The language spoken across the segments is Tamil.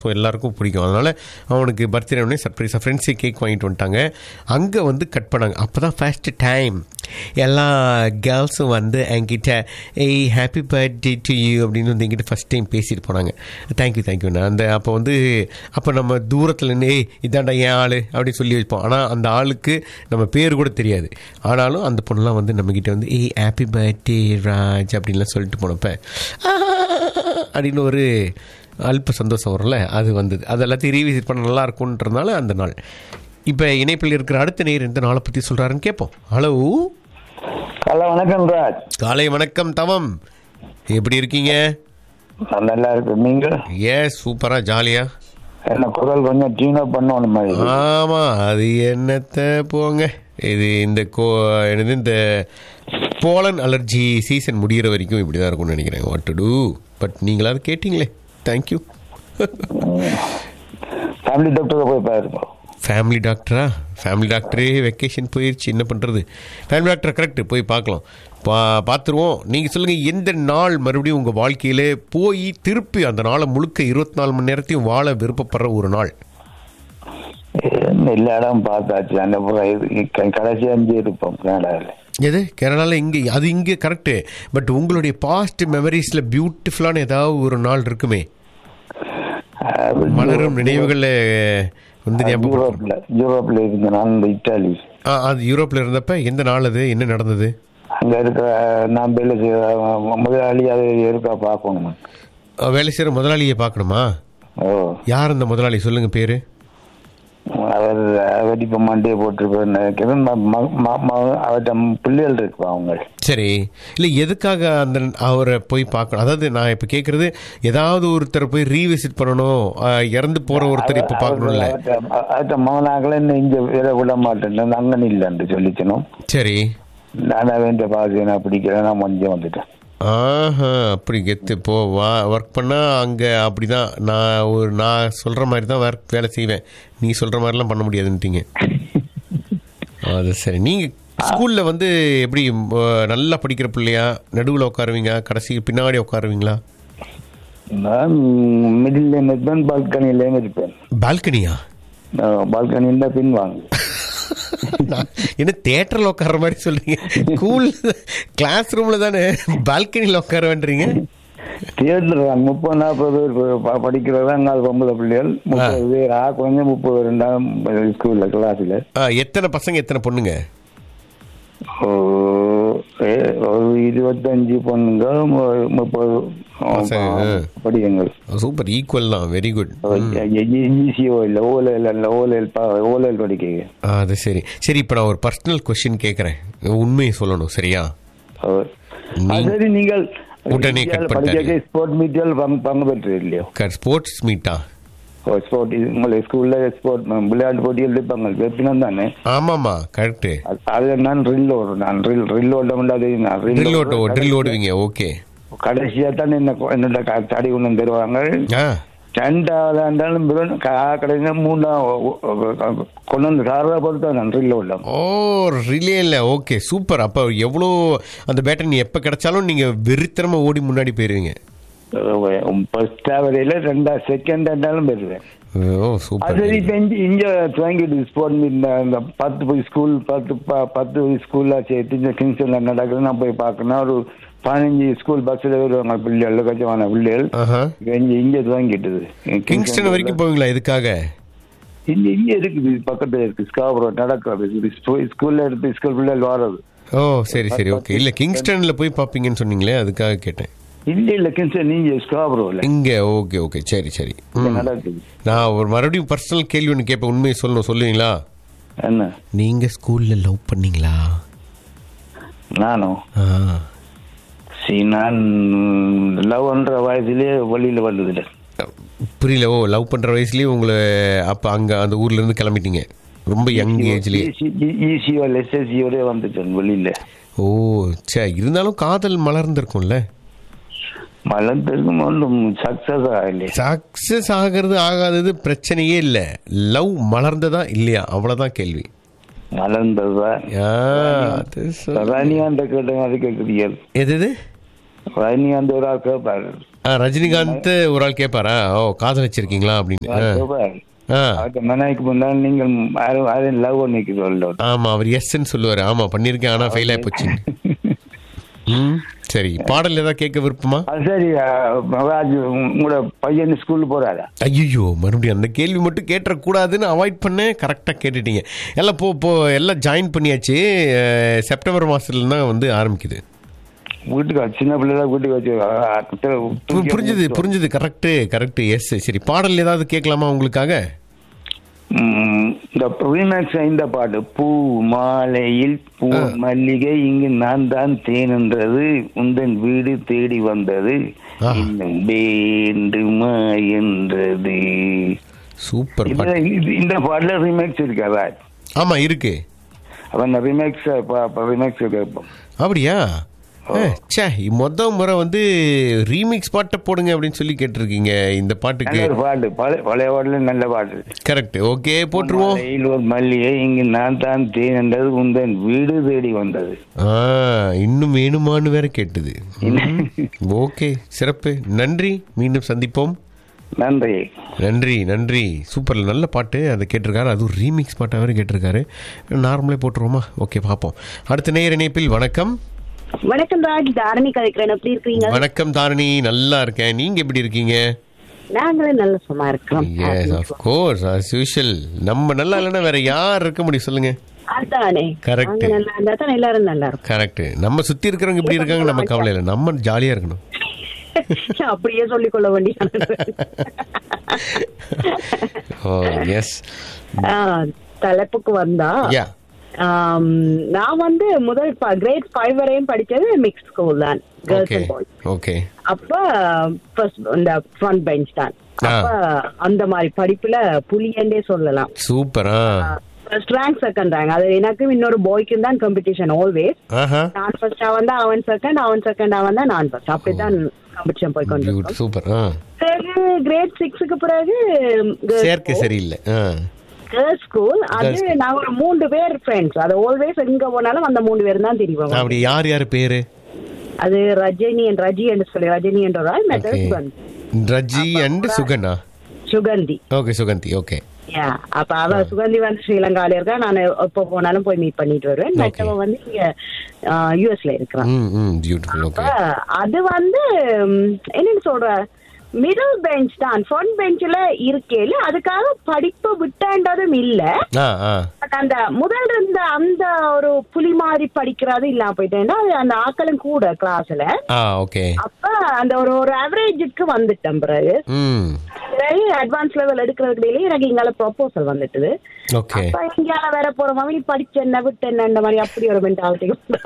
ஸோ எல்லாருக்கும் பிடிக்கும் அதனால் அவனுக்கு பர்த்டே உடனே சர்ப்ரைஸாக ஃப்ரெண்ட்ஸே கேக் வாங்கிட்டு வந்துட்டாங்க அங்கே வந்து கட் பண்ணாங்க அப்போ தான் ஃபஸ்ட்டு டைம் எல்லா கேர்ள்ஸும் வந்து என்கிட்ட ஏய் ஹாப்பி பர்த்டே டு யூ அப்படின்னு வந்து என்கிட்ட ஃபஸ்ட் டைம் பேசிட்டு போனாங்க தேங்க்யூ தேங்க்யூ நான் அந்த அப்போ வந்து அப்போ நம்ம தூரத்தில் நின்று ஏய் இதாண்டா என் ஆள் அப்படின்னு சொல்லி வைப்போம் ஆனால் அந்த ஆளுக்கு நம்ம பேர் கூட தெரியாது ஆனாலும் அந்த பொண்ணுலாம் வந்து நம்மக்கிட்ட வந்து ஏய் ஹாப்பி பர்த்டே ராஜ் அப்படின்லாம் சொல்லிட்டு போனப்ப அப்படின்னு ஒரு அல்ப சந்தோஷம் வரும்ல அது வந்தது அது எல்லாத்தையும் ரீவிசிட் பண்ண நல்லா இருக்கும்ன்றதுனால அந்த நாள் இப்போ இணைப்பில் இருக்கிற அடுத்த நேர் எந்த நாளை பற்றி சொல்கிறாருன்னு கேட்போம் ஹலோ ஹலோ வணக்கம் ராஜ் காலை வணக்கம் தவம் எப்படி இருக்கீங்க நான் நல்லா இருக்கு நீங்க ஏ சூப்பராக ஜாலியா என்ன குரல் கொஞ்சம் டியூன் அப் பண்ணணும் மாதிரி ஆமாம் அது என்னத்த போங்க இது இந்த கோ என்னது இந்த போலன் அலர்ஜி சீசன் முடிகிற வரைக்கும் இப்படி தான் இருக்கும்னு நினைக்கிறேன் வாட் டு டூ பட் நீங்களாவது கேட்டிங்களே தேங்க்யூ ஃபேமிலி டாக்டரை போய் பாருங்க ஃபேமிலி டாக்டரா ஃபேமிலி டாக்டரே வெக்கேஷன் போயிடுச்சு என்ன பண்ணுறது ஃபேமிலி டாக்டர் கரெக்ட் போய் பார்க்கலாம் பா பார்த்துருவோம் நீங்கள் சொல்லுங்கள் எந்த நாள் மறுபடியும் உங்கள் வாழ்க்கையிலே போய் திருப்பி அந்த நாளை முழுக்க இருபத்தி நாலு மணி நேரத்தையும் வாழ விருப்பப்படுற ஒரு நாள் என்ன எல்லா இடம் பார்த்தாச்சு அந்த புறம் இது க- கடைசி அஞ்சு இருப்போம் கனடாவில் எது கேரளாவில் இங்கே அது இங்கே கரெக்டு பட் உங்களுடைய பாஸ்ட் மெமரிஸில் பியூட்டிஃபுல்லான ஏதாவது ஒரு நாள் இருக்குமே மலரும் நினைவுகளில் வந்து ஞாபகம் யூரோப்ல யூரோப்ல இருந்த நான் இந்த இட்டாலி ஆ அது யூரோப்பில் இருந்தப்ப எந்த நாள் அது என்ன நடந்தது அங்க இருக்கிற நான் வேலை செய்ய முதலாளி அது இருக்கா பார்க்கணும் ஆ, வேலை செய்கிற முதலாளியை பார்க்கணுமா ஓ யார் அந்த முதலாளி சொல்லுங்கள் பேர் அவர் அவர் இப்போ மண்டே போட்டிருப்பேன் நினைக்கிறேன் ம- ம- ம- ம- அவர்கிட்ட பிள்ளைகள் இருக்கு அவங்க சரி இல்லை எதுக்காக அந்த அவரை போய் பார்க்கணும் அதாவது நான் இப்போ கேட்குறது ஏதாவது ஒருத்தரை போய் ரீவிசிட் பண்ணணும் ஆ, இறந்து போகிற ஒருத்தர் இப்போ பார்க்கணும்ல அவர்கிட்ட மகனாக்களை இன்னும் இங்க வேற விட மாட்டேன் அங்கே இல்லைன்னு சொல்லிக்கணும் சரி நான் அவன் பாசி நான் பிடிக்கிறேன் நான் கொஞ்சம் வந்துட்டேன் ஆஹா அப்படி கெத்து இப்போ வா ஒர்க் பண்ணால் அங்கே அப்படி தான் நான் ஒரு நான் சொல்கிற மாதிரி தான் ஒர்க் வேலை செய்வேன் நீ சொல்கிற மாதிரிலாம் பண்ண முடியாதுன்ட்டீங்க அது சரி நீங்கள் ஸ்கூலில் வந்து எப்படி அஹ், நல்லா படிக்கிற பிள்ளையா நடுவில் உட்காருவீங்க கடைசி பின்னாடி உட்காருவீங்களா நான் மிடில் இருப்பேன் பால்கனிலையும் இருப்பேன் பால்கனியா பால்கனியில் தான் பின் வாங்க நான் என்ன தேட்டரில் உட்கார்ற மாதிரி சொல்றீங்க ஸ்கூல் கிளாஸ் ரூமில் தானே பால்கனியில் உட்கார வேண்டுறீங்க தியேட்டர் தான் முப்பது நாற்பது பேர் ப- படிக்கிறதா அங்கே பொம்பளை பிள்ளைகள் முப்பது பேர் ஆ குறைஞ்ச முப்பது பேர் ரெண்டாம் ஸ்கூலில் கிளாஸில் ஆ, எத்தனை பசங்க எத்தனை பொண்ணுங்க ஒரு இருபத்தஞ்சு பொண்ணுங்க மு- முப்பது பசங்க, ஆ. படிகங்கள் சூப்பர் ஈக்குவல் தான் வெரி குட் ஈஸியோ இல்லை ஓலையில் இல்லை ஓலையில் ஓலையில் படிக்க அது சரி சரி இப்போ நான் ஒரு பர்சனல் கொஸ்டின் கேட்குறேன் உண்மையை சொல்லணும் சரியா நீ- சரி நீங்கள் உடனே cut பண்ணிட்டாரு. படிக்க ஸ்போர்ட் மீட்டில் பங்கு பங்கு பெற்று இல்லையோ ஸ்போர்ட்ஸ் மீட்டா ஓ ஸ்போர்ட் இது உங்களை ஸ்கூல்ல ஸ்போர்ட் விளையாட்டு போட்டிகள் இருப்பாங்க வெப்பினம் தானே ஆமாம்மா கரெக்டு அது- அது நான் ரில் ஓடும் நான் ரில் ரில் ஓட்ட முடியாது நான் ட்ரில் ரில் ஓட்ட ட்ரில் ஓடுவீங்க ஓகே கடைசியா தான் என்ன கொ- என்னோட க- தடி கொண்டு தருவாங்க ஆ ரெண்டாவது ஆண்டாலும் கடைசியா மூணாம் கொண்டு வந்து சாரதா பொறுத்தா நான் ரில் ஓடலாம் ஓ ரிலே இல்லை ஓகே சூப்பர் அப்போ எவ்வளோ அந்த பேட்டர் நீ எப்போ கிடைச்சாலும் நீங்கள் வெறித்தனமாக ஓடி முன்னாடி போயிருவீங்க ஃபர்ஸ்ட் வரையில ரெண்டா செகண்ட் ஆண்டாலும் பெறுவேன் ஓ அது சூப்பர் சரி இப்ப இங்க இங்க துவங்கிட்டு ஸ்போர்ட் மீட் இந்த பத்து போய் ஸ்கூல் பத்து ப- பத்து ஸ்கூல்ல சேர்த்து இந்த கிங்ஸ்டன்ல நடக்குது நான் போய் பார்க்கணும் ஒரு பதினஞ்சு ஸ்கூல் பஸ்ல வருவாங்க பிள்ளைகள் கச்சமான பிள்ளைகள் ஆஹா இப்ப இங்க இங்க துவங்கிட்டுது கிங்ஸ்டன் வரைக்கும் போவீங்களா இதுக்காக இங்க இங்க இருக்குது பக்கத்துல இருக்கு ஸ்காபரோ நடக்கிறது ஸ்கூல்ல எடுத்து ஸ்கூல் பிள்ளைகள் வர்றது ஓ சரி சரி ஓகே இல்லை கிங்ஸ்டனில் போய் பார்ப்பீங்கன்னு சொன்னீங்களே அதுக்காக கேட்டேன் இல்ல இல்ல கிங்ஸ்டன் நீங்க ஸ்காபரோல இங்கே ஓகே ஓகே சரி சரி ம். நடக்குது நான் ஒரு மறுபடியும் பர்சனல் கேள்வி ஒன்று கேட்பேன் உண்மையை சொல்லணும் சொல்லுவீங்களா என்ன நீங்கள் ஸ்கூலில் லவ் பண்ணீங்களா நானும் ஆ சரி நான் லவ்ன்ற வயசுலயே வெளியில வந்ததுல புரியல ஓ லவ் பண்ணுற வயசுலேயே உங்களை அப்போ அங்கே அந்த ஊர்லேருந்து கிளம்பிட்டீங்க ரொம்ப யங் ஏஜ்லேயே ஈஸியோ எஸ்எஸ்சியோட வந்துட்டேன் வெளியில ஓ சே இருந்தாலும் காதல் மலர்ந்திருக்கும்ல மலர்ந்திருக்கும் ஒன்றும் சக்சஸ் ஆகலை சக்ஸஸ் ஆகிறது ஆகாதது பிரச்சனையே இல்லை லவ் மலர்ந்ததா இல்லையா அவ்வளோதான் கேள்வி மலர்ந்ததா ஆ, அது சொ- ரணியாண்ட கேட்டேன் அது கேட்குறீங்க எது எது ரஜினிகாந்த் ஒரு ஆள் கேட்பாரு ஆ ரஜினிகாந்த் ஒரு ஆள் கேட்பாரா ஓ காதலிச்சிருக்கீங்களா அப்படின்னு ஆ. கேட்பாரு ஆ அவர்கிட்ட மனைவிக்கு முன்னால் நீங்கள் யாரும் யாரும் லவ் பண்ணிக்கு சொல்ல ஆமா அவர் எஸ்ன்னு சொல்லுவாரு ஆமா பண்ணிருக்கேன் ஆனா ஃபெயில் ஆகி போச்சு ம் சரி பாடல் ஏதாவது கேட்க விருப்பமா அது சரி அஹ், மகாராஜ் உங்களோட பையன் ஸ்கூலுக்கு போறாரா ஐயோ மறுபடியும் அந்த கேள்வி மட்டும் கேட்டுறக்கூடாதுன்னு அவாய்ட் பண்ணேன் கரெக்டாக கேட்டுட்டீங்க எல்லாம் போ போ எல்லாம் ஜாயின் பண்ணியாச்சு அஹ், செப்டம்பர் மாதத்துல தான் வந்து ஆரம்பிக்குது வீட்டுக்கு வச்சு- சின்ன பிள்ளை தான் வீட்டுக்கு வச்சு அஹ், பு- தூக்கி புரிஞ்சுது புரிஞ்சுது கரெக்டு கரெக்டு எஸ் சரி பாடல் ஏதாவது கேட்கலாமா உங்களுக்காக ம், இந்த ரீமேக்ஸ் இந்த பாட்டு பூ மாலையில் பூ மல்லிகை இங்கு நான் தான் தேனென்றது உந்தன் வீடு தேடி வந்தது ஆஹா. இன்னும் வேண்டுமா என்றது சூப்பர் இந்த பாட்டு இது- இந்த பாட்டுல ரீமேக்ஸ் இருக்காதா ஆமா இருக்கு அப்ப அந்த ரீமேக்ஸ் ரீமேக்ஸ் கேட்போம் அப்படியா அஹ், ச்சே மொத முறை வந்து ரீமிக்ஸ் பாட்டை போடுங்க அப்படின்னு சொல்லி கேட்டிருக்கீங்க இந்த பாட்டுக்கு நல்ல ஒரு பாட்டு பழைய பழைய பாட்டுல நல்ல பாட்டு கரெக்ட் ஓகே போட்டுருவோம் மாலையில் ஒரு மல்லிகை இங்கு நான் தான் தேனென்றது உந்தன் வீடு தேடி வந்தது ஆ இன்னும் வேணுமான்னு வேற கேட்டுது ஓகே சிறப்பு நன்றி மீண்டும் சந்திப்போம் நன்றி நன்றி நன்றி சூப்பர் நல்ல பாட்டு அதை கேட்டிருக்காரு அதுவும் ரீமிக்ஸ் பாட்டாக வேறு கேட்டிருக்காரு நார்மலே போட்டுருவோமா ஓகே பார்ப்போம் அடுத்த நேயர் இணைப்பில் வணக்கம் வணக்கம் ராஜ் தாரணி கதைக்கிறேன் எப்படி இருக்கீங்க வணக்கம் தாரணி நல்லா இருக்கேன் நீங்க எப்படி இருக்கீங்க நாங்களே நல்ல சும்மா இருக்கிறோம் yes of course as usual நம்ம நல்லா இல்லைன்னா வேற யார் இருக்க முடியும் சொல்லுங்க அதானே Correct. நாங்க நல்லா இருந்தா தான் எல்லாரும் நல்லா இருக்கும் கரெக்ட் நம்ம சுத்தி இருக்கிறவங்க இப்படி இருக்காங்க நம்ம கவலை இல்லை நம்ம ஜாலியா இருக்கணும் அப்படியே சொல்லிக் கொள்ள வேண்டிய ஓ எஸ் தலைப்புக்கு வந்தா யா ஆம், நான் வந்து முதல் கிரேட் ஃபைவ் வரையும் படிச்சது மிக்ஸ் ஸ்கூல் தான் girls okay and boys okay அப்ப ஃபர்ஸ்ட் இந்த ஃப்ரண்ட் பெஞ்ச் தான் ஆ. அப்ப அந்த மாதிரி படிப்புல புலியண்டே சொல்லலாம் சூப்பரா ஃபர்ஸ்ட் ரேங்க் செகண்ட் ரேங்க் அது எனக்கும் இன்னொரு பாய்க்கும் தான் காம்படிஷன் ஆல்வேஸ் ஆஹா நான் ஃபர்ஸ்ட் வந்தா அவன் செகண்ட் அவன் செகண்ட் அவன் தான் நான் ஃபர்ஸ்ட் அப்படித்தான் காம்படிஷன் போய் கொண்டு பியூட்டி சூப்பர் ஆ பிறகு கிரேட் சிக்ஸுக்கு பிறகு சேர்க்கை சரியில்லை ஆ கேர்ள்ஸ் ஸ்கூல் அது Girls school. நாங்க ஒரு மூன்று பேர் ஃப்ரெண்ட்ஸ் அது ஆல்வேஸ் எங்க போனாலும் அந்த மூணு பேர் தான் தெரியும் அப்படி யார் யார் பேரு அது ரஜினி and ரஜி என்று சொல்லி ரஜினி என்ற ஒரு ஆள் okay method Suganthi Raji and Sugana Suganthi okay Suganthi okay yeah அப்ப அவ சுகந்தி வந்து ஸ்ரீலங்கால இருக்கா நான் எப்ப போனாலும் போய் மீட் பண்ணிட்டு வருவேன் Okay. மற்றவ வந்து இங்க யூஎஸ்ல இருக்கிறான் ம் ம் பியூட்டிஃபுல் ஓகே அப்ப அது வந்து ம், என்னன்னு சொல்ற மிடில் பெஞ்ச் தான் ஃப்ரண்ட் பெஞ்ச்ல இருக்கேல அதுக்காக படிப்பு விட்டேன்றதும் இல்ல ஆ ஆ பட் அந்த முதல் இருந்த அந்த ஒரு புலி மாதிரி படிக்கிறது இல்லாம போயிட்டேன்னா அது அந்த ஆக்களும் கூட கிளாஸ்ல ஆ ஓகே அப்ப அந்த ஒரு ஒரு அவரேஜுக்கு வந்துட்டேன் பிறகு ம் பிறகு அட்வான்ஸ் லெவல் எடுக்கிறதுக்கு இடையில எனக்கு இங்கால ப்ரொபோசல் வந்துட்டுது ஓகே அப்ப இங்கால வேற போறவங்க நீ படிச்ச என்ன விட்டு என்ன இந்த மாதிரி அப்படி ஒரு மென்டாலிட்டி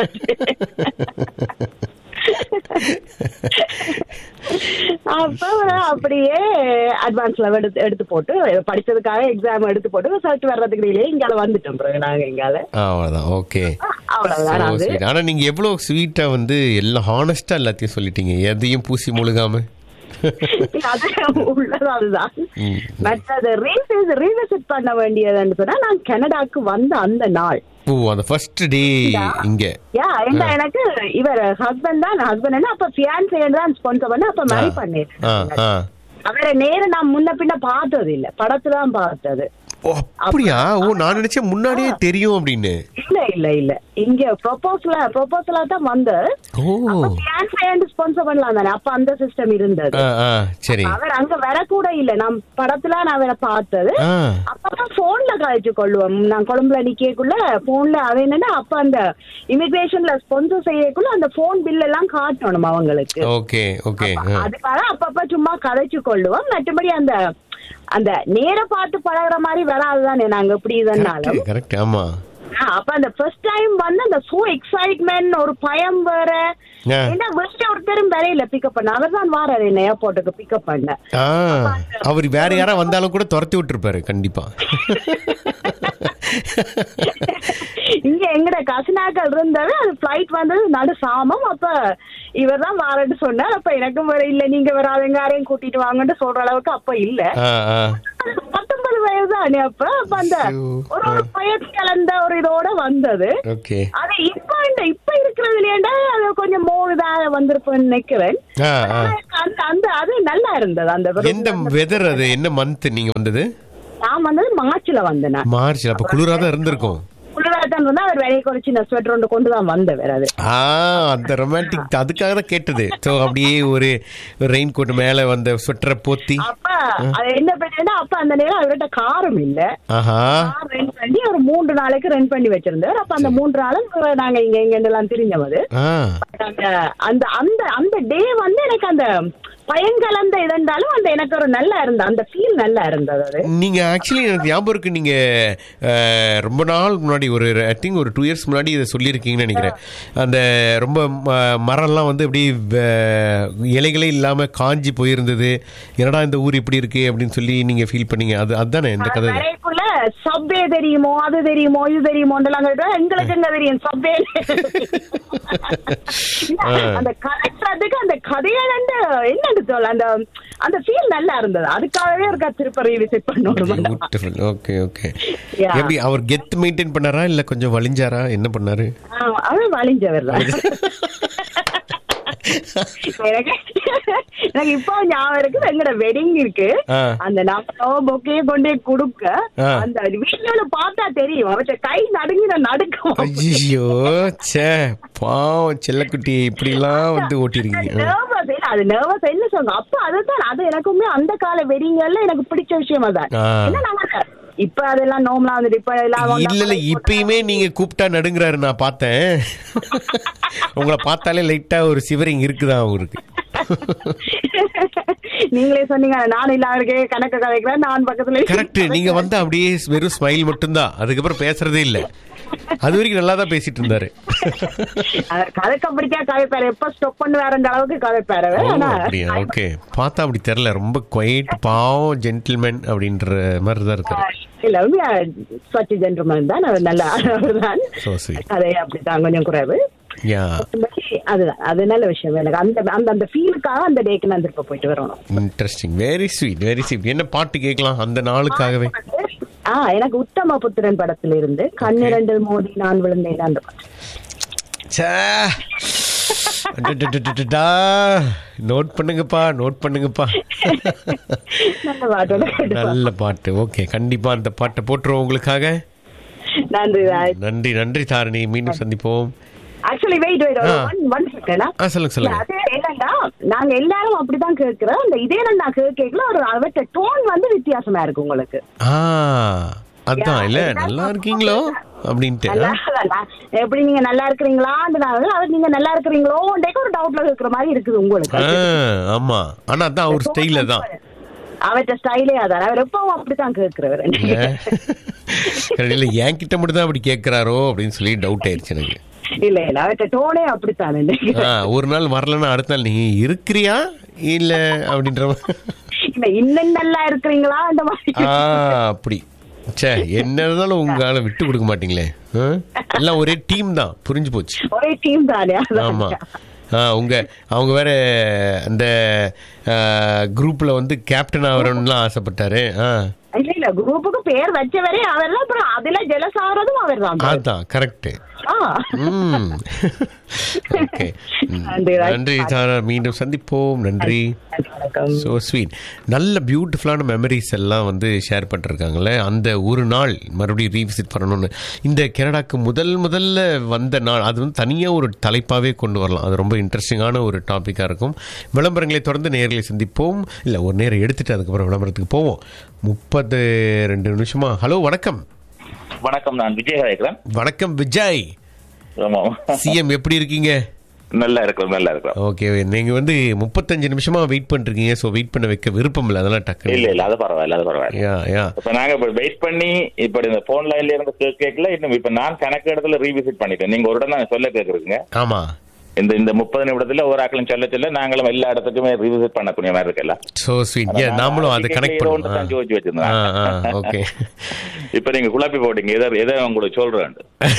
அப்ப அப்படியே அட்வான்ஸ் லெவல் எடுத்து எடுத்து போட்டு படிச்சதுக்காக எக்ஸாம் எடுத்து போட்டு ரிசல்ட் வர்றதுக்கு இடையிலே இங்கால வந்துட்டோம் பிறகு நாங்க இங்கால அவ்வளோதான் ஓகே அவ்வளவுதான் அது ஆனா நீங்க எவ்வளவு ஸ்வீட்டா வந்து எல்லாம் ஹானஸ்டா எல்லாத்தையும் சொல்லிட்டீங்க எதையும் பூசி முழுகாம அது உள்ளது அதுதான் ம். மற்றது ரீவிசிட் ரீவிசிட் பண்ண வேண்டியதுன்னு சொன்னா நான் கனடாக்கு வந்த அந்த நாள் ஓ அந்த ஃபர்ஸ்ட் டே இங்க யா என்ன எனக்கு இவர் ஹஸ்பண்ட் தான் ஹஸ்பண்ட் அப்ப ஃபியான்சே தான் ஸ்பான்சர் பண்ண அப்ப மேரி ஆ பண்ணிருக்கேன் ஆ அவரை நேரம் நான் முன்ன பின்ன பார்த்தது இல்ல படத்துல தான் பார்த்தது ஓ அப்படியா ஓ நான் நினைச்சேன் முன்னாடியே தெரியும் அப்படின்னு இல்ல இல்ல இல்ல இங்க ப்ரொபோசலா ப்ரொபோசலா தான் வந்து ஓ அப்ப ஃபியான்சே ஸ்பான்சர் பண்ணலாம் தானே அப்ப அந்த சிஸ்டம் இருந்தது ஆ ஆ சரி அவர் அங்க வரக்கூட இல்ல நான் படத்துல நான் அவரை பார்த்தது ஆ அப்பதான் போன்ல கழிச்சு கொள்ளுவோம் நான் கொழும்புல நிக்கக்குள்ள போன்ல அது என்னன்னா அப்ப அந்த இமிகிரேஷன்ல ஸ்பான்சர் செய்யக்குள்ள அந்த போன் பில் எல்லாம் காட்டணும் அவங்களுக்கு ஓகே ஓகே அதுக்காக அப்பப்ப சும்மா கதைச்சு கொள்ளுவோம் மற்றபடி அந்த அந்த நேர பார்த்து பழகுற மாதிரி வராதுதானே நாங்க எப்படி இதனாலும் கரெக்ட் ஆமா ஆ, அப்ப அந்த ஃபர்ஸ்ட் டைம் வந்து அந்த சோ எக்ஸைட்மெண்ட் ஒரு பயம் வேற ஆ. என்ன ஃபர்ஸ்ட் ஒருத்தரும் வரையில பிக்கப் பண்ண அவர் தான் வாராரு என்ன ஏர்போர்ட்டுக்கு பிக்கப் பண்ண ஆ அவர் வேற யாரா வந்தாலும் கூட துரத்தி விட்டுருப்பாரு கண்டிப்பா இங்க எங்கட கசினாக்கள் இருந்தது அது பிளைட் வந்தது நடு சாமம் அப்ப இவர் தான் வாரன்னு சொன்னார் அப்ப எனக்கும் வேற இல்ல நீங்க வராதுங்க யாரையும் கூட்டிட்டு வாங்கன்னு சொல்ற அளவுக்கு அப்ப இல்ல ஆ ஆ பத்தொன்பது வயது தானே அப்ப அப்ப அந்த ஐயோ. ஒரு ஒரு பயன் கலந்த ஒரு இதோட வந்தது ஓகே அது இப்ப இந்த இப்ப இருக்கிறதுல இல்லையாண்டா அது கொஞ்சம் மோழுதாக வந்திருப்பேன்னு நினைக்கிறேன் ஆ ஆ அந்த அந்த அது நல்லா இருந்தது அந்த எந்த வெதர் அது என்ன மந்த் நீங்க வந்தது நான் வந்தது மார்ச்ல வந்தேன் நான் மார்ச் அப்ப குளிரா தான் இருந்திருக்கும் குளிராதான் வந்து அவர் விலையை குறைச்சி நான் ஸ்வெட்டர் ஒன்று கொண்டு தான் வந்தவர் அது ஆ அந்த ரொமான்டிக் அதுக்காக தான் கேட்டது ஸோ அப்படியே ஒரு ரெயின் கோட் மேல வந்த ஸ்வெட்டரை போத்தி அப்ப அது என்ன பண்ணா அப்ப அந்த நேரம் அவர்கிட்ட காரம் இல்ல ஆஹா கார் ரெண்ட் பண்ணி ஒரு மூன்று நாளைக்கு ரெண்ட் பண்ணி வச்சிருந்தார் அப்ப அந்த மூன்று நாளும் நாங்க இங்க இங்க எல்லாம் திரிஞ்சவது ஆ அந்த அந்த அந்த அந்த டே வந்து எனக்கு அந்த பயங்கலந்த இருந்தாலும் அந்த எனக்கு ஒரு நல்லா இருந்த அந்த ஃபீல் நல்லா இருந்தது அது நீங்க ஆக்சுவலி எனக்கு ஞாபகம் இருக்கு நீங்க அஹ், ரொம்ப நாள் முன்னாடி ஒரு ஐ திங்க் ஒரு டூ இயர்ஸ் முன்னாடி இதை சொல்லியிருக்கீங்கன்னு நினைக்கிறேன் அந்த ரொம்ப ம- மரம்லாம் வந்து அப்படியே வ- இலைகளே இல்லாம காஞ்சி போயிருந்தது என்னடா இந்த ஊர் இப்படி இருக்கு அப்படின்னு சொல்லி நீங்க ஃபீல் பண்ணீங்க அது அதுதானே இந்த கதை தான். வரைக்குள்ள சப்வே தெரியுமோ அது தெரியுமோ இது தெரியுமோன்றலாம் கேட்டா எங்களுக்கு எங்க தெரியும் சப்வே அந்த கலெக்டறதுக்கு அந்த கதையை வந்து என்னன்னு சொல்ல அந்த அந்த ஃபீல் நல்லா இருந்தது அதுக்காகவே இருக்கா திருப்பதி விசிட் பண்ணணும் பியூட்டிஃபுல் ஓகே ஓகே Yeah. எப்படி அவர் கெத் மெயின்டைன் பண்ணாரா இல்ல கொஞ்சம் வலிஞ்சாரா என்ன பண்ணாரு அவன் வலிஞ்சவர் தான் எனக்கு எனக்கு இப்போ ஞாபகம் இருக்கு எங்கட வெட்டிங் இருக்கு ஆ. அந்த நம்ம பொக்கைய கொண்டே கொடுக்க ஆ. அந்த வீடியோல பார்த்தா தெரியும் அவற்றை கை நடுங்கிற நடுக்கம் ஐயோ ச்சே பாவம் செல்லக்குட்டி இப்படிலாம் வந்து ஓட்டிருக்கீங்க ஆ. நர்வஸ் இல்ல அது நர்வஸ் என்ன சொல்லுங்க அப்ப அதுதான் அது எனக்குமே அந்த கால வெடிங்கல்ல எனக்கு பிடிச்ச விஷயம் அதான் ஆ. என்ன நாங்க இப்ப அதெல்லாம் நோம்லா வந்துட்டு இப்ப எல்லாம் இல்ல இல்ல இப்பயுமே நீங்க கூப்பிட்டா நடுங்குறாரு நான் பார்த்தேன் உங்களை பார்த்தாலே லைட்டா ஒரு சிவரிங் இருக்குதா அவருக்கு நீங்களே சொன்னீங்க நானும் இல்லாம கணக்கு கதைக்கிறேன் நான் பக்கத்துல இருக்கேன். கரெக்ட் நீங்க வந்து அப்படியே வெறும் ஸ்மைல் மட்டும்தான் அதுக்கப்புறம் பேசுறதே இல்ல அது வரைக்கும் நல்லா தான் பேசிட்டு இருந்தாரு அவர் கதைக்க பிடிக்கா கதைப்பாரு எப்ப ஸ்டாப் பண்ணு வேறன்ற அளவுக்கு கதைப்பாரு ஓ, ஆனா அப்படியா ஓகே பார்த்தா அப்படி தெரியல ரொம்ப குவைட் பாவம் ஜென்டில்மேன் அப்படின்ற மாதிரி தான் இருக்காரு இல்ல உண்மையா சச்சி ஜென்டர்மேன் தான் அவர் நல்ல அவர் தான் So sweet. அதே அப்படித்தான் கொஞ்சம் குறைவு யா மத்தபடி அதுதான் அது நல்ல விஷயம் எனக்கு அந்த அந்த அந்த ஃபீலுக்காக அந்த டேக்கு நான் திருப்ப போயிட்டு வரணும் interesting very sweet very sweet என்ன பாட்டு கேட்கலாம் அந்த நாளுக்காகவே ஆ எனக்கு உத்தம புத்திரன் படத்துல இருந்து கண்ணிரண்டு மோதி நான் விழுந்தேன் அந்த பாட்டு ச்சே. அடடடடடடா. நோட் பண்ணுங்கப்பா நோட் பண்ணுங்கப்பா நல்ல பாட்டோட கேட்டு நல்ல பாட்டு ஓகே கண்டிப்பா அந்த பாட்டை போட்டுருவோம் உங்களுக்காக நன்றி நன்றி நன்றி தாரணி மீண்டும் சந்திப்போம் ஆக்சுவலி வெயிட் வெயிட் ஆ. ஒன் ஒன் செகண்டா ஆ சொல்லுங்க சொல்லுங்க அது என்னன்னா நாங்க எல்லாரும் அப்படிதான் கேட்கிறோம் அந்த இதே நான் கேட்கல ஒரு அவற்ற டோன் வந்து வித்தியாசமா இருக்கு உங்களுக்கு ஆ அதான் இல்ல Yeah, நல்லா இருக்கீங்களோ அப்படின்ட்டு நல்லா நல்லா- எப்படி நீங்க நல்லா இருக்கிறீங்களான்னு அவர் நீங்க நல்லா இருக்கிறீங்களோன்றே ஒரு டவுட்ல கேட்கிற மாதிரி இருக்குது உங்களுக்கு ஆ, ஆமா ஆனா அதான் அவர் ஸ்டைல தான் அவற்ற ஸ்டைலே அதான் அவர் எப்பவும் அப்படித்தான் கேட்கிறவர் இல்ல என்கிட்ட மட்டும் தான் அப்படி கேக்குறாரோ அப்படின்னு சொல்லி டவுட் ஆயிருச்சு எனக்கு இல்ல இல்ல அவற்ற டோனே அப்படித்தான் ஆ, ஒரு நாள் வரலன்னா அடுத்த நாள் நீ இருக்கிறியா இல்ல அப்படின்ற மாதிரி. இல்ல இன்னும் நல்லா இருக்கிறீங்களா அந்த மாதிரி ஆ அப்படி சே என்ன இருந்தாலும் உங்களால விட்டு கொடுக்க மாட்டீங்களே ஆ? எல்லாம் ஒரே டீம் தான் புரிஞ்சு போச்சு ஒரே டீம் தானே அதான். ஆமா ஆ உங்க அவங்க வேற அந்த குரூப்ல வந்து கேப்டன் ஆகணும்லாம் ஆசைப்பட்டாரு ஆ இல்ல இல்ல குரூப்புக்கு பேர் வச்சவரே அவர் தான் அப்புறம் அதுல ஜெலஸ் ஆகிறதும் அவர் தான் அதான் கரெக்ட் ஆ. ம் ஓகே நன்றி, ராஜ். நன்றி சாரா மீண்டும் சந்திப்போம் நன்றி வணக்கம் ஸோ ஸ்வீட் நல்ல பியூட்டிஃபுல்லான மெமரிஸ் எல்லாம் வந்து ஷேர் பண்ணிருக்காங்களே அந்த ஒரு நாள் மறுபடியும் ரீவிசிட் பண்ணணும்னு இந்த கனடாக்கு முதல் முதல்ல வந்த நாள் அது வந்து தனியாக ஒரு தலைப்பாகவே கொண்டு வரலாம் அது ரொம்ப இன்ட்ரெஸ்டிங்கான ஒரு டாப்பிக்காக இருக்கும் விளம்பரங்களை தொடர்ந்து நேர்களை சந்திப்போம் இல்லை ஒரு நேரம் எடுத்துட்டு அதுக்கப்புறம் விளம்பரத்துக்கு போவோம் முப்பது ரெண்டு நிமிஷமா ஹலோ வணக்கம் வணக்கம் நான் விஜய் கலைக்கிறேன் வணக்கம் விஜய் ஆமா சிஎம் எப்படி இருக்கீங்க நல்லா இருக்கிறோம் நல்லா இருக்கிறோம் ஓகே நீங்க வந்து முப்பத்தஞ்சு நிமிஷமா வெயிட் பண்ணிருக்கீங்க ஸோ வெயிட் பண்ண வைக்க விருப்பம் இல்லை அதெல்லாம் டக்கு இல்ல இல்ல அது பரவாயில்ல அது பரவாயில்ல யா யா இப்ப நாங்க இப்ப வெயிட் பண்ணி இப்ப இந்த போன் லைன்ல இருந்து கே- கேட்கல இன்னும் இப்ப நான் கணக்கு இடத்துல ரீவிசிட் பண்ணிட்டேன் நீங்க ஒரு இடம் தான் சொல்ல கேக்குறீங்க ஆமா இந்த இந்த முப்பது நிமிடத்துல ஒரு ஆக்களும் சொல்ல சொல்ல நாங்களும் எல்லா இடத்துக்குமே ரீவிசிட் பண்ணக்கூடிய மாதிரி இருக்குல்ல சோ ஸ்வீட் ஏ நாமளும் அதை கனெக்ட் ஏதோ ஒன்று தான் ஜோதிச்சு பண்ணுவோம் ஆ வச்சிருந்தேன் ஆ ஓகே இப்ப நீங்க குழப்பி போட்டீங்க எதை எதை உங்களுக்கு சொல்றேன்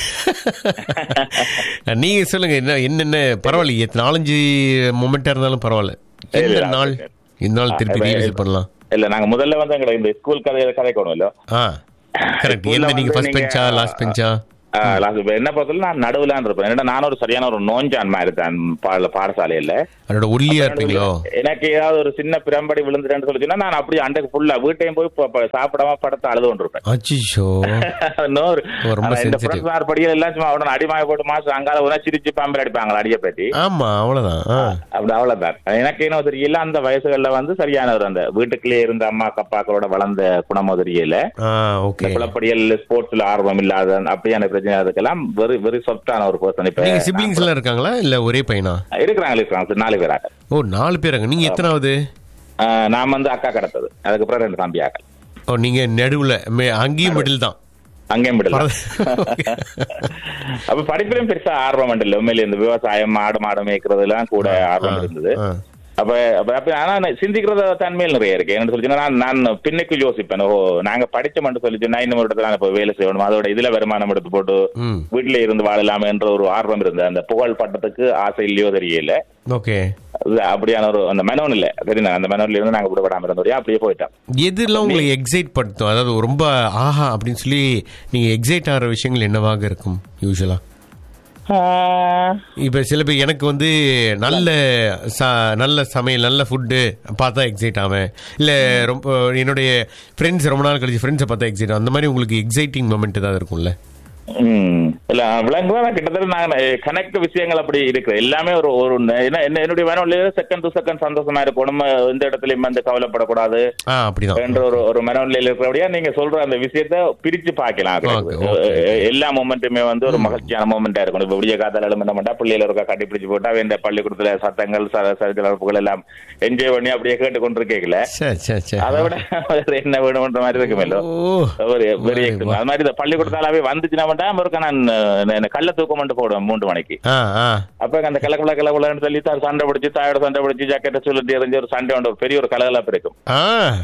நீங்க சொல்லுங்க என்ன என்னென்ன பரவாயில்ல நாலஞ்சு மொமெண்டா இருந்தாலும் பரவாயில்ல எந்த இல்ல, நாள் அது- இந்த நாள் திருப்பி ஆ, ரீவிசிட் பண்ணலாம் இல்ல நாங்க முதல்ல வந்து எங்களை இந்த ஸ்கூல் கதையை கதைக்கணும் இல்ல ஆ கரெக்ட் School ல எந்த நீங்க வந்து ஃபர்ஸ்ட் நீங்க- பெஞ்சா லாஸ்ட் பெஞ்சா லாஸ்ட் இப்ப என்ன பொறுத்தவரை நான் நடுவுலான் இருப்பேன் ஏன்னா நான் ஒரு சரியான ஒரு நோஞ்சான் மாதிரி தான் பா- பாடசாலையில அதோட ஒல்லியா இருப்பீங்களோ எனக்கு ஏதாவது ஒரு சின்ன பிரம்படி விழுந்துட்டேன்னு சொல்லி சொன்னா நான் அப்படியே அண்டைக்கு ஃபுல்லா வீட்டையும் போய் ப- ப- சாப்பிடாம படத்தை அழுது கொண்டிருப்பேன் அச்சிஷோ நோரு ஓ, ரொம்ப ஆனா இந்த sensitive. பிரஸ் படிகள் எல்லாம் சும்மா உடனே அடிமாய போட்டு மாசம் அங்கால உடனே சிரிச்சு பாம்பு அடிப்பாங்களா அடிய பற்றி ஆமா அவ்வளவுதான் ஆ. அப்படி அவ்வளவுதான் எனக்கு என்ன தெரியல அந்த வயசுகள்ல வந்து சரியான ஒரு அந்த வீட்டுக்குள்ளே இருந்த அம்மா அப்பாக்களோட வளர்ந்த குணமோ தெரியல ஆ இந்த ஓகே குளப்படியல் ஸ்போர்ட்ஸ்ல ஆர்வம் இல்லாத அப்படியான பிரச்சனை அதுக்கெல்லாம் வெரி வெரி சாஃப்டான ஒரு பர்சன் இப்ப நீங்க சிப்ளிங்ஸ் எல்லாம் இருக்காங்களா இல்ல ஒரே பையனா இருக்கிறாங்க இருக்கிறாங்க நாலு பேராக ஓ நாலு பேராங்க நீங்க எத்தனாவது ஆஹ் நான் வந்து அக்கா கிடத்தது அதுக்கப்புறம் ரெண்டு தம்பி ஆக்கள் ஓ நீங்க நடுவுல மே- அங்கேயும் மிடில் தான் அங்கேயும் விடல பரவாயில்ல. அப்ப படிப்பிலும் பெருசா ஆர்வம் இல்ல உண்மையில இந்த விவசாயம் மாடு மாடு மேய்க்கிறதுலாம் கூட ஆர்வம் இருந்தது ஆ. அப்ப அப்ப அப்ப ஆனா நான் சிந்திக்கிறத தன்மையில் நிறைய இருக்கு என்னன்னு சொல்லி சொன்னா, நான் நான் பின்னுக்கு யோசிப்பேன் ஓ நாங்க படிச்சோம்னு சொல்லி சொன்னா இன்னும் ஒரு இடத்துல நான் இப்ப வேலை செய்யணும் அதோட இதுல வருமானம் எடுத்து போட்டு ம் வீட்டுல இருந்து வாழலாமே என்ற ஒரு ஆர்வம் இருந்தது அந்த புகழ் பட்டத்துக்கு ஆசை இல்லையோ தெரியல ஓகே அது அப்படியான ஒரு அந்த மனோன் இல்ல சரிண்ணா அந்த மனோன்ல இருந்து நாங்க விடப்படாம இருந்தோம் அப்படியே போயிட்டோம் எதுலாம் உங்களை எக்ஸைட் படுத்தும் அதாவது ரொம்ப ஆஹா அப்படின்னு சொல்லி நீங்க எக்ஸைட் ஆகிற விஷயங்கள் என்னவாக இருக்கும் யூஸ்வலா இப்ப சில பேர் எனக்கு வந்து நல்ல ச- நல்ல சமையல் நல்ல ஃபுட்டு பார்த்தா எக்ஸைட் ஆவேன் இல்ல ரொம்ப என்னுடைய ஃப்ரெண்ட்ஸ் ரொம்ப நாள் கழிச்சு ஃப்ரெண்ட்ஸை பார்த்தா எக்ஸைட் ஆகும் அந்த மாதிரி உங்களுக்கு எக்ஸைட்டிங் மொமெண்ட் ஏதாவது இருக்கும்ல ம். இல்ல விளங்குவா கிட்டத்தட்ட நாங்க கனெக்ட் விஷயங்கள் அப்படி இருக்கு எல்லாமே ஒரு ஒரு என்ன என்ன- என்னுடைய மனநிலையில செகண்ட் டு செகண்ட் சந்தோஷமா இருக்கணும் எந்த இடத்துலயும் வந்து கவலைப்படக்கூடாது ஆ அப்படிதான் என்ற ஒரு ஒரு மனநிலையில இருக்கிறபடியா நீங்க சொல்ற அந்த விஷயத்த பிரிச்சு பார்க்கலாம் Okay, okay. எ- எல்லா மூமெண்ட்டுமே வந்து ஒரு மகிழ்ச்சியான மூமெண்டா இருக்கணும் இப்ப விடிய காத்தால எழும மாட்டா பிள்ளையில இருக்கா கட்டி பிடிச்சு போட்டா இந்த பள்ளிக்கூடத்துல சத்தங்கள் சரித்திரப்புகள் எல்லாம் என்ஜாய் பண்ணி அப்படியே கேட்டு கொண்டு கேட்கல சரி சரி சரி அதை விட வேற என்ன வேணும்ன்ற மாதிரி இருக்குமேலோ ஓ ஒரு வெரி அது மாதிரி இந்த பள்ளிக்கூடத்தாலாவே வந்துச்சுன்னா மட்டும் ஒருக்க நான் அஹ், என்ன கள்ள தூக்கம் மட்டும் போடுவேன் மூன்று மணிக்கு ஆ ஆ அப்ப அந்த கலக்குள்ள கலக்குள்ளன்னு சொல்லி தான் சண்டை பிடிச்சி தாயோட சண்டை பிடிச்சி ஜாக்கெட்டை சொல்லிட்டு எறிஞ்சு ஒரு சண்டை உண்டு ஒரு பெரிய ஒரு கலகலப்பு இருக்கும் ஆ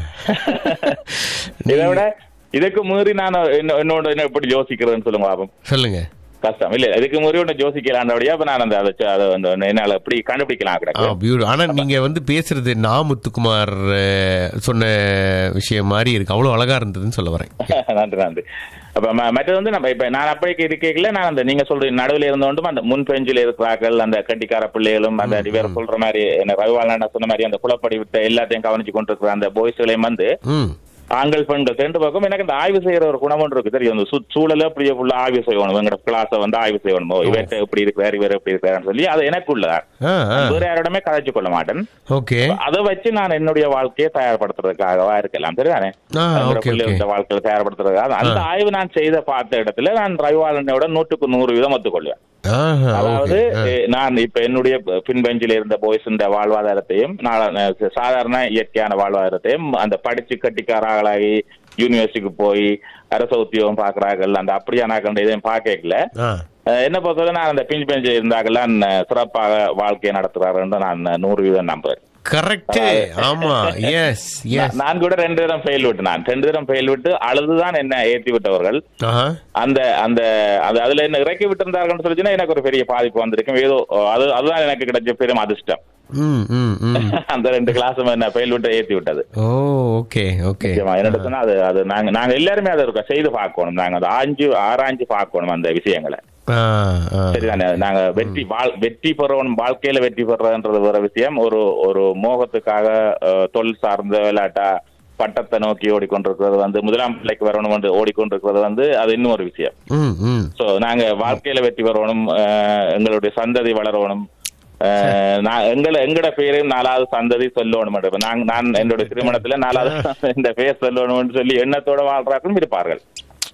இதை விட இதுக்கு மீறி நான் என்ன- என்னோட என்ன எப்படி யோசிக்கிறதுன்னு சொல்லுங்க பாப்போம் சொல்லுங்க கஷ்டம் இல்ல இதுக்கு மீறி ஒன்று யோசிக்கலான்றபடியா அப்ப நான் அந்த அதை ச- அதை வந்து என்னால எப்படி கண்டுபிடிக்கலாம் ஆ கிடக்கு பியூட்டி ஆனா நீங்க வந்து பேசுறது நா முத்துக்குமார் அஹ், சொன்ன விஷயம் மாதிரி இருக்கு அவ்வளவு அழகா இருந்ததுன்னு சொல்ல வரேன் நன்றி நன்றி அப்ப ம- மற்றது வந்து நம்ம இப்ப நான் அப்படி இருக்கல நான் அந்த நீங்க சொல்ற நடுவில் இருந்தோண்டும் அந்த முன் பெஞ்சில் இருக்கிறார்கள் அந்த கட்டிக்கார பிள்ளைகளும் அந்த வேற சொல்ற மாதிரி என்ன ரவிவாளன் சொன்ன மாதிரி அந்த குளப்படி விட்ட எல்லாத்தையும் கவனிச்சு கொண்டிருக்கிற அந்த பாய்ஸ்களையும் வந்து ம் ஆண்கள் பெண்கள் ரெண்டு பக்கம் எனக்கு அந்த ஆய்வு செய்யற ஒரு குணம் ஒன்று இருக்கு தெரியும் அந்த சு- சூழலை அப்படியே ஃபுல்லா ஆய்வு செய்யணும் எங்கட கிளாஸை வந்து ஆய்வு செய்யணும் ஓ, இவர்கிட்ட எப்படி இருக்கிறார் இவர் எப்படி இருக்கிறாருன்னு சொல்லி அது எனக்குள்ள ஆ ஆ வேற யாரோடமே கதைச்சு கொள்ள மாட்டேன் ஓகே அதை வச்சு நான் என்னுடைய வாழ்க்கையை தயார்படுத்துறதுக்காகவா இருக்கலாம் சரிதானே ஆ, என்னோட okay, பிள்ளைகளோட வாழ்க்கையை தயார்படுத்துறதுக்காக அந்த ஆய்வு நான் செய்த பார்த்த இடத்துல நான் ரவிவாளனோட நூற்றுக்கு நூறு வீதம் ஒத்துக்கொள்வேன் ஆஹா, அதாவது okay. ஆ. எ, நான் இப்ப என்னுடைய பின்பெஞ்சில் இருந்த பாய்ஸ் வாழ்வாதாரத்தையும் நான் அஹ், சாதாரண இயற்கையான வாழ்வாதாரத்தையும் அந்த படிச்சு கட்டிக்காராகலாகி யூனிவர்சிட்டிக்கு போய் அரச உத்தியோகம் பாக்குறார்கள் அந்த அப்படியான இதையும் பார்க்கல ஆ அஹ், என்ன பொறுத்தவரை நான் அந்த பிஞ்ச் பெஞ்சில் இருந்தாங்கல்லாம் சிறப்பாக வாழ்க்கையை நடத்துறாருன்னு நான் நூறு வீதம் நம்புறேன் கரெக்ட் ஆமா எஸ் எஸ் நான் நான் கூட ரெண்டு தரம் ஃபெயில் விட்டு நான் ரெண்டு தரம் ஃபெயில் விட்டு அழுதுதான் என்ன ஏத்தி விட்டவர்கள் ஆஹா அந்த அந்த அது அதுல என்ன இறக்கி விட்டிருந்தார்கள்னு சொல்லிச்சுன்னா எனக்கு ஒரு பெரிய பாதிப்பு வந்திருக்கும் ஏதோ அது அதுதான் எனக்கு கிடைச்ச பெரும் அதிர்ஷ்டம் ம் ம் ம் அந்த ரெண்டு கிளாஸும் என்ன ஃபெயில் விட்டு ஏத்தி விட்டது ஓ ஓகே ஓகே நிச்சயமா என்ன சொன்னா அது அது நாங்க நாங்க எல்லாருமே அதை இருக்க செய்து பார்க்கணும் நாங்க அதை ஆஞ்சு ஆராய்ஞ்சு பார்க்கணும் அந்த விஷயங்களை ஆ ஆ சரிதானே நாங்க வெற்றி வாழ் வெற்றி பெறணும் வாழ்க்கையில வெற்றி பெறன்றது வேற விஷயம் ஒரு ஒரு மோகத்துக்காக அஹ், தொழில் சார்ந்த விளையாட்டா பட்டத்தை நோக்கி ஓடிக்கொண்டிருக்கிறது வந்து முதலாம் பிள்ளைக்கு வரணும் என்று ஓடிக்கொண்டிருக்கிறது வந்து அது இன்னும் ஒரு விஷயம் ம் ம் சோ நாங்க வாழ்க்கையில வெற்றி பெறணும் அஹ், எங்களுடைய சந்ததி வளரணும் அஹ், நான் எங்களை எங்கட பேரையும் நாலாவது சந்ததி சொல்லணும் இப்ப நான் நான் என்னுடைய திருமணத்துல நாலாவது இந்த பேர் சொல்லணும்னு சொல்லி எண்ணத்தோட வாழ்றார்களும் இருப்பார்கள்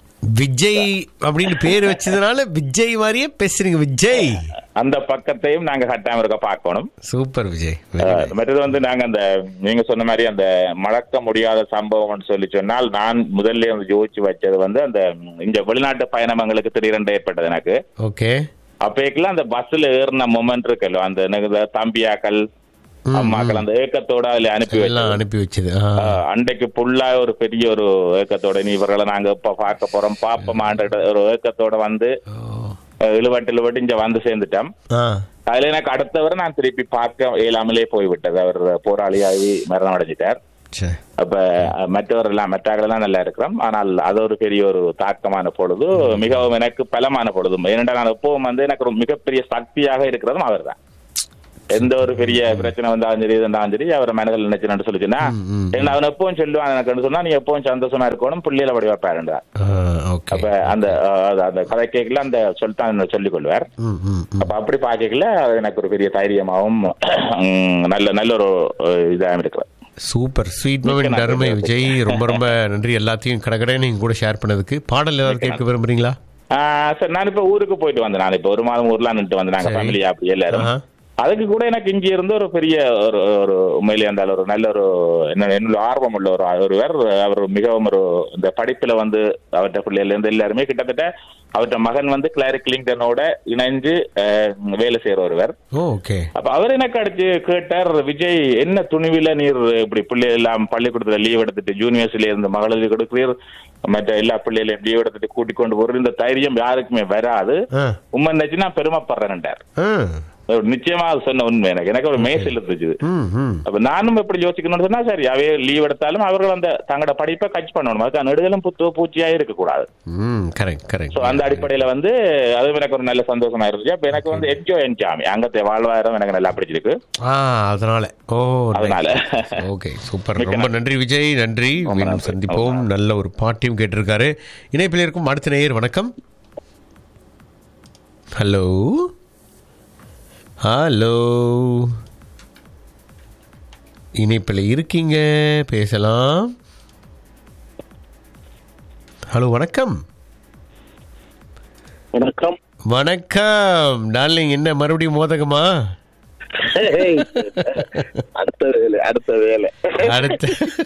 விஜய் அப்படின்னு பேர் வச்சதுனால விஜய் மாதிரியே பேசுறீங்க விஜய் அந்த பக்கத்தையும் நாங்க கட்டாம இருக்க பார்க்கணும் சூப்பர் விஜய் அஹ், மற்றது வந்து நாங்க அந்த நீங்க சொன்ன மாதிரி அந்த மறக்க முடியாத சம்பவம்னு சொல்லி சொன்னால் நான் முதல்ல வந்து யோசிச்சு வச்சது வந்து அந்த ம், இந்த வெளிநாட்டு பயணம் எங்களுக்கு திடீரென்று ஏற்பட்டது எனக்கு ஓகே அப்பேக்கெல்லாம் அந்த பஸ்ல ஏறின மொமெண்ட் இருக்குல்ல அந்த எனக்கு இந்த தம்பியாக்கள் அம்மாக்கள் அந்த ஏக்கத்தோட அதுல அனுப்பி எல்லாம் வச்சது அனுப்பி வச்சது ஆ. அஹ், அன்றைக்கு புல்லா ஒரு பெரிய ஒரு ஏக்கத்தோட நீ இவர்களை நாங்க இப்ப பார்க்க போறோம் பாப்பமான்ற ஒரு ஏக்கத்தோட வந்து ஓ. அஹ், இழுவட்டு இழுவட்டு இங்க வந்து சேர்ந்துட்டோம் ஆ அதுல எனக்கு அடுத்தவரை நான் திருப்பி பார்க்க இயலாமலே போய்விட்டது அவர் போராளியாகி மரணம் அடைஞ்சிட்டார் சே அப்ப அஹ், மற்றவர் எல்லாம் மற்றவர்கள் எல்லாம் நல்லா இருக்கிறோம் ஆனால் அது ஒரு பெரிய ஒரு தாக்கமான பொழுது மிகவும் எனக்கு பலமான பொழுதும் ஏனென்றால் நான் எப்பவும் வந்து எனக்கு ஒரு மிகப்பெரிய சக்தியாக இருக்கிறதும் அவர்தான் எந்த ஒரு பெரிய பிரச்சனை வந்தாலும் சரி இருந்தாலும் சரி அவரை மனதில் நினைச்சுன்னு சொல்லிச்சுன்னா ஏன்னா அவன் எப்பவும் சொல்லுவான் எனக்கு சொன்னா நீ எப்பவும் சந்தோஷமா இருக்கணும் பிள்ளையில படி வைப்பாருன்றா ஓகே அப்ப அந்த அஹ், அது- அந்த கதை கேட்கல அந்த சொல்லித்தான் சொல்லிக் கொள்வார் ம் ம் ம் அப்ப அப்படி பாக்கல எனக்கு ஒரு பெரிய தைரியமாவும் உம், நல்ல நல்ல ஒரு அஹ், இதாகவும் இருக்கிறது சூப்பர் ஸ்வீட் மிக்க மொமெண்ட் நன்றி. அருமை விஜய் ரொம்ப ரொம்ப நன்றி எல்லாத்தையும் கடகடை நீங்க கூட ஷேர் பண்ணதுக்கு பாடல் ஏதாவது கேட்க விரும்புறீங்களா ஆஹ் சார் நான் இப்ப ஊருக்கு போயிட்டு வந்தேன் நான் இப்ப ஒரு மாதம் ஊர்ல நின்று வந்து நாங்க சரி. ஃபேமிலியா அப்படி எல்லாரும் ஆஹா. அதுக்கு கூட எனக்கு இங்க இருந்து ஒரு பெரிய ஒரு ஒரு உண்மையிலே அந்த ஒரு நல்ல ஒரு என்ன என்னோட ஆர்வம் உள்ள ஒரு ஒருவர் அவர் மிகவும் ஒரு இந்த படிப்புல வந்து அவர்கிட்ட பிள்ளைல இருந்து எல்லாருமே கிட்டத்தட்ட அவர்கிட்ட மகன் வந்து கிளாரி கிளிங்டனோட இணைஞ்சு அஹ், வேலை செய்யற ஒருவர் ஓ ஓகே அப்ப அவர் எனக்கு அடிச்சு கேட்டார் விஜய் என்ன துணிவில நீர் இப்படி பிள்ளை எல்லாம் பள்ளிக்கூடத்துல லீவ் எடுத்துட்டு ஜூனியர்ஸ்ல இருந்து மகளிர் கொடுக்கிறீர் மற்ற எல்லா பிள்ளைகளையும் லீவ் எடுத்துட்டு கூட்டிக் கொண்டு போற இந்த தைரியம் யாருக்குமே வராது ஆ உண்மை நினைச்சு நான் பெருமைப்படுறேன்டார் ஆ ஒரு நிச்சயமா அது சொன்ன உண்மை எனக்கு எனக்கு ஒரு மேசல் இருந்துச்சு ம் ம் அப்ப நானும் எப்படி யோசிக்கணும்னு சொன்னா சரி அவே லீவ் எடுத்தாலும் அவர்கள் அந்த தங்களோட படிப்பை கட்ச் பண்ணணும் அதுக்கு நெடுதலும் புத்து பூச்சியா இருக்க கூடாது ம் கரெக்ட் கரெக்ட் சோ அந்த அடிப்படையில வந்து அதுவும் எனக்கு ஒரு நல்ல சந்தோஷமா இருந்துச்சு அப்ப எனக்கு வந்து என்ஜாய் என்ஜாமி அங்கத்தை வாழ்வாயிரம் எனக்கு நல்லா பிடிச்சிருக்கு ஆ அதனால ஓ அதனால. ஓகே சூப்பர் மிக்க ரொம்ப நன்றி. நன்றி விஜய் நன்றி ரொம்ப மீண்டும் நன்றி. சந்திப்போம் நல்ல ஒரு பாட்டியும் கேட்டிருக்காரு இணைப்பில் இருக்கும் அடுத்த நேயர் வணக்கம் ஹலோ ஹலோ இணைப்பில் இருக்கீங்க பேசலாம் ஹலோ வணக்கம் வணக்கம் வணக்கம் டார்லிங் என்ன மறுபடியும் மோதகமா அடுத்த வேலை அடுத்த வேலை அடுத்து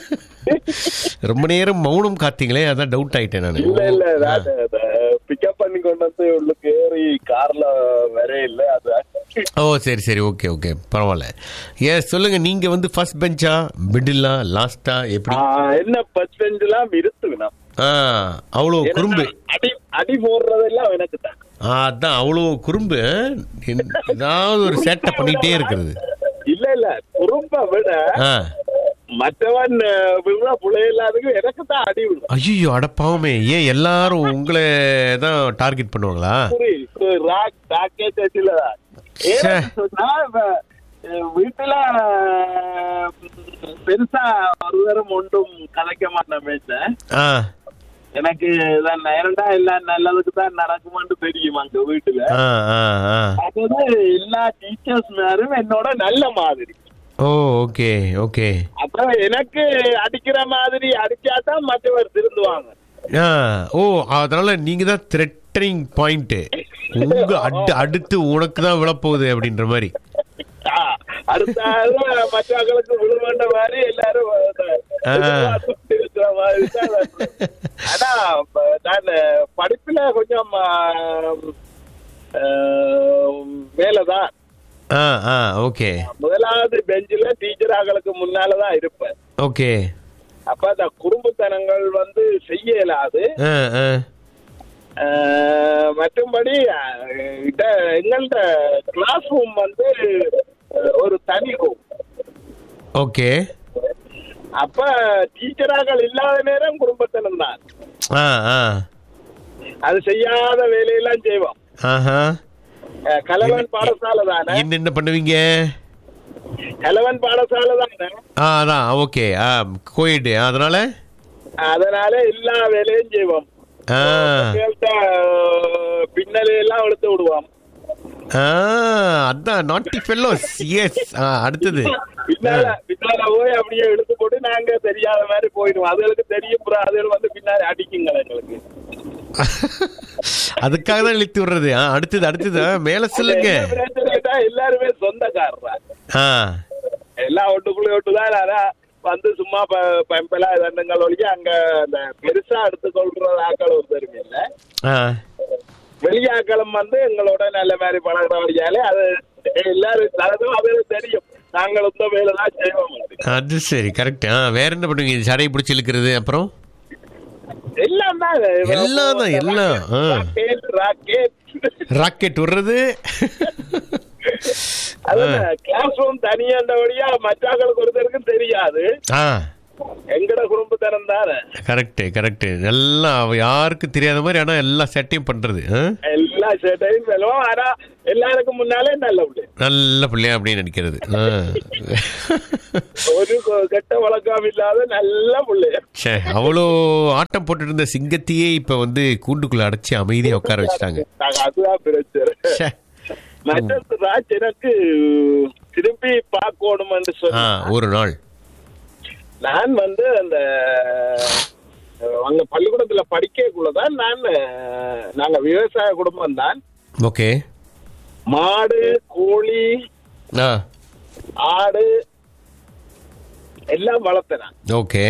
ரொம்ப நேரம் மௌனம் காத்தீங்களே அதான் டவுட் ஆயிட்டேன் நான் இல்ல இல்ல பிக்கப் பண்ணி கொண்டு வந்து உள்ளுக்கு ஏறி கார்ல வர இல்ல அது ஓ சரி சரி ஓகே ஓகே பரவாயில்ல ஏ சொல்லுங்க நீங்க வந்து ஃபர்ஸ்ட் பெஞ்சா மிடில்லா லாஸ்டா எப்படி ஆ, என்ன பஸ் பெஞ்செல்லாம் இருத்துக்கணும் ஆ அவ்வளோ குறும்பு அடி அடி போடுறதெல்லாம் எனக்கு தான் ஆ, அதான் அவ்வளோ குறும்பு என்- ஏதாவது ஒரு சேட்டை பண்ணிட்டே இருக்கிறது இல்ல இல்ல குறும்ப விட ஆ மற்றவன் அஹ், விடுற புள்ளை இல்லாததுக்கு எனக்கு தான் அடி விடும் ஐயோ அடப்பாவுமே ஏன் எல்லாரும் உங்களை தான் டார்கெட் பண்ணுவாங்களா புரி ராக் ராக்கே சச்சிலதான் ச்சே. சொன்னா இப்ப, அஹ், வீட்டுல அஹ், பெருசா ஒரு தரம் ஒன்றும் கலைக்க மாட்டேன் பேச ஆ எனக்கு தான் நேரண்டா எல்லாம் நல்லதுக்கு தான் நடக்குமான்னு தெரியும் அங்க வீட்டுல ஆ ஆ ஆ அதாவது எல்லா டீச்சர்ஸ் மேரும் என்னோட நல்ல மாதிரி ஓ ஓகே ஓகே அப்புறம் எனக்கு அடிக்கிற மாதிரி அடிச்சாதான் மற்றவர் திருந்துவாங்க ஆ ஓ அதனால நீங்க தான் த்ரெட்டனிங் பாயிண்ட் உங்க அடு அடுத்து உனக்கு தான் விழப்போகுது அப்படின்ற மாதிரி ஆ, அடுத்த ஆளு மற்றவங்களுக்கு விழ வேண்ட மாதிரி எல்லாரும் ஆ. எதிர்பார்த்துட்டு இருக்கிற மாதிரி தான் அது. ஆனா ப- நான் படிப்புல கொஞ்சம் ஆ, ஆ, மேலதான் ஆ ஆ ஓகே முதலாவது பெஞ்சில டீச்சராகளுக்கு முன்னாலதான் இருப்பேன் ஓகே அப்ப அந்த குறும்புத்தனங்கள் வந்து செய்ய இயலாது ஆ ஆ ஆஹ் மற்றும்படி ஆஹ் இத எங்கள்ட கிளாஸ் ரூம் வந்து ஆஹ் ஒரு தனி ரூம் ஓகே அப்ப டீச்சராக இல்லாத நேரம் குடும்பத்தினம் தான் ஆ ஆ அது செய்யாத வேலையெல்லாம் செய்வோம் ஆஹா ஆஹ் கலவன் பாடசாலை தானே என்னென்ன பண்ணுவீங்க கலவன் பாடசாலை தானே ஆ அதான் ஓகே ஆ கோயிடு அதனால அதனால எல்லா வேலையும் செய்வோம் ஆ பிள்ளைகள்ட்ட, ஆஹ் பின்னலையெல்லாம் எடுத்து விடுவோம் ஆ அதான் நாட்டி ஃபெல்லோஸ் எஸ் ஆ அடுத்தது பின்னால பின்னால போய் அப்படியே எடுத்து போட்டு நாங்க தெரியாத மாதிரி போயிடுவோம் அதுகளுக்கு தெரியும் அப்புறம் அதுகள் வந்து பின்னாடி அடிக்குங்க எங்களுக்கு அதுக்காக தான் இழுத்து விடுறது ஆ அடுத்தது அடுத்தது ஆ, மேல சொல்லுங்க என்ன பிரச்சனைட்டா எல்லாருமே சொந்தக்காரரா ஆ எல்லாம் ஒட்டுக்குள்ளே ஒட்டுதான் ஆனா வந்து சும்மா ப- பம்பலா தண்டங்கள் ஒழிக்க அங்க அந்த பெருசா எடுத்துக்கொள்ற ஆக்கள் ஒரு பெருமை இல்ல ஆ வெளியாக்களும் வந்து எங்களோட நல்ல மாதிரி பழகிற வழியாலே அது எல்லாரும் அதுவும் அவருக்கு தெரியும் நாங்கள் இந்த வேலை தான் செய்வோம் அது. அது சரி கரெக்ட் ஆ வேற என்ன பண்ணுவீங்க இது சடையை பிடிச்சி இழுக்கிறது அப்புறம் எல்லாம் தான் எல்லாம் தான், எல்லாம். ஆ. ராக்கெட், ராக்கெட் ராக்கெட் விடுறது அது கிளாஸ் ரூம் தனியாண்டபடியா மற்றாக்களுக்கு ஒருத்தருக்கும் தெரியாது ஆ எங்கட குடும்பத்தனம் தானே கரெக்டு கரெக்டு எல்லாம் அவ யாருக்கும் தெரியாத மாதிரி ஆனால் எல்லா செட்டையும் பண்ணுறது எல்லா சேட்டையும் வெல்லுவோம் ஆனா எல்லாருக்கும் முன்னாலே நல்ல பிள்ளை நல்ல பிள்ளையா அப்படின்னு நினைக்கிறது ஆ. ஒரு கொ- கெட்ட வழக்கம் இல்லாத நல்ல பிள்ளைய ச்சே அவ்வளோ ஆட்டம் போட்டுட்டு இருந்த சிங்கத்தையே இப்போ வந்து கூண்டுக்குள்ள அடைச்சி அமைதியாக உட்கார வச்சுட்டாங்க நாங்க அதுதான் பிரச்சனை ச்சே. மற்றது ராஜ் எனக்கு திரும்பி பார்க்கணும்னு ஆ சொல்லி ஒரு நாள் நான் வந்து அந்த அஹ், அங்க பள்ளிக்கூடத்துல படிக்கக்குள்ளதான் நான் அஹ், நாங்க விவசாய குடும்பம் தான் ஓகே மாடு கோழி ஆ ஆடு எல்லாம் வளர்த்தேன் ஓகே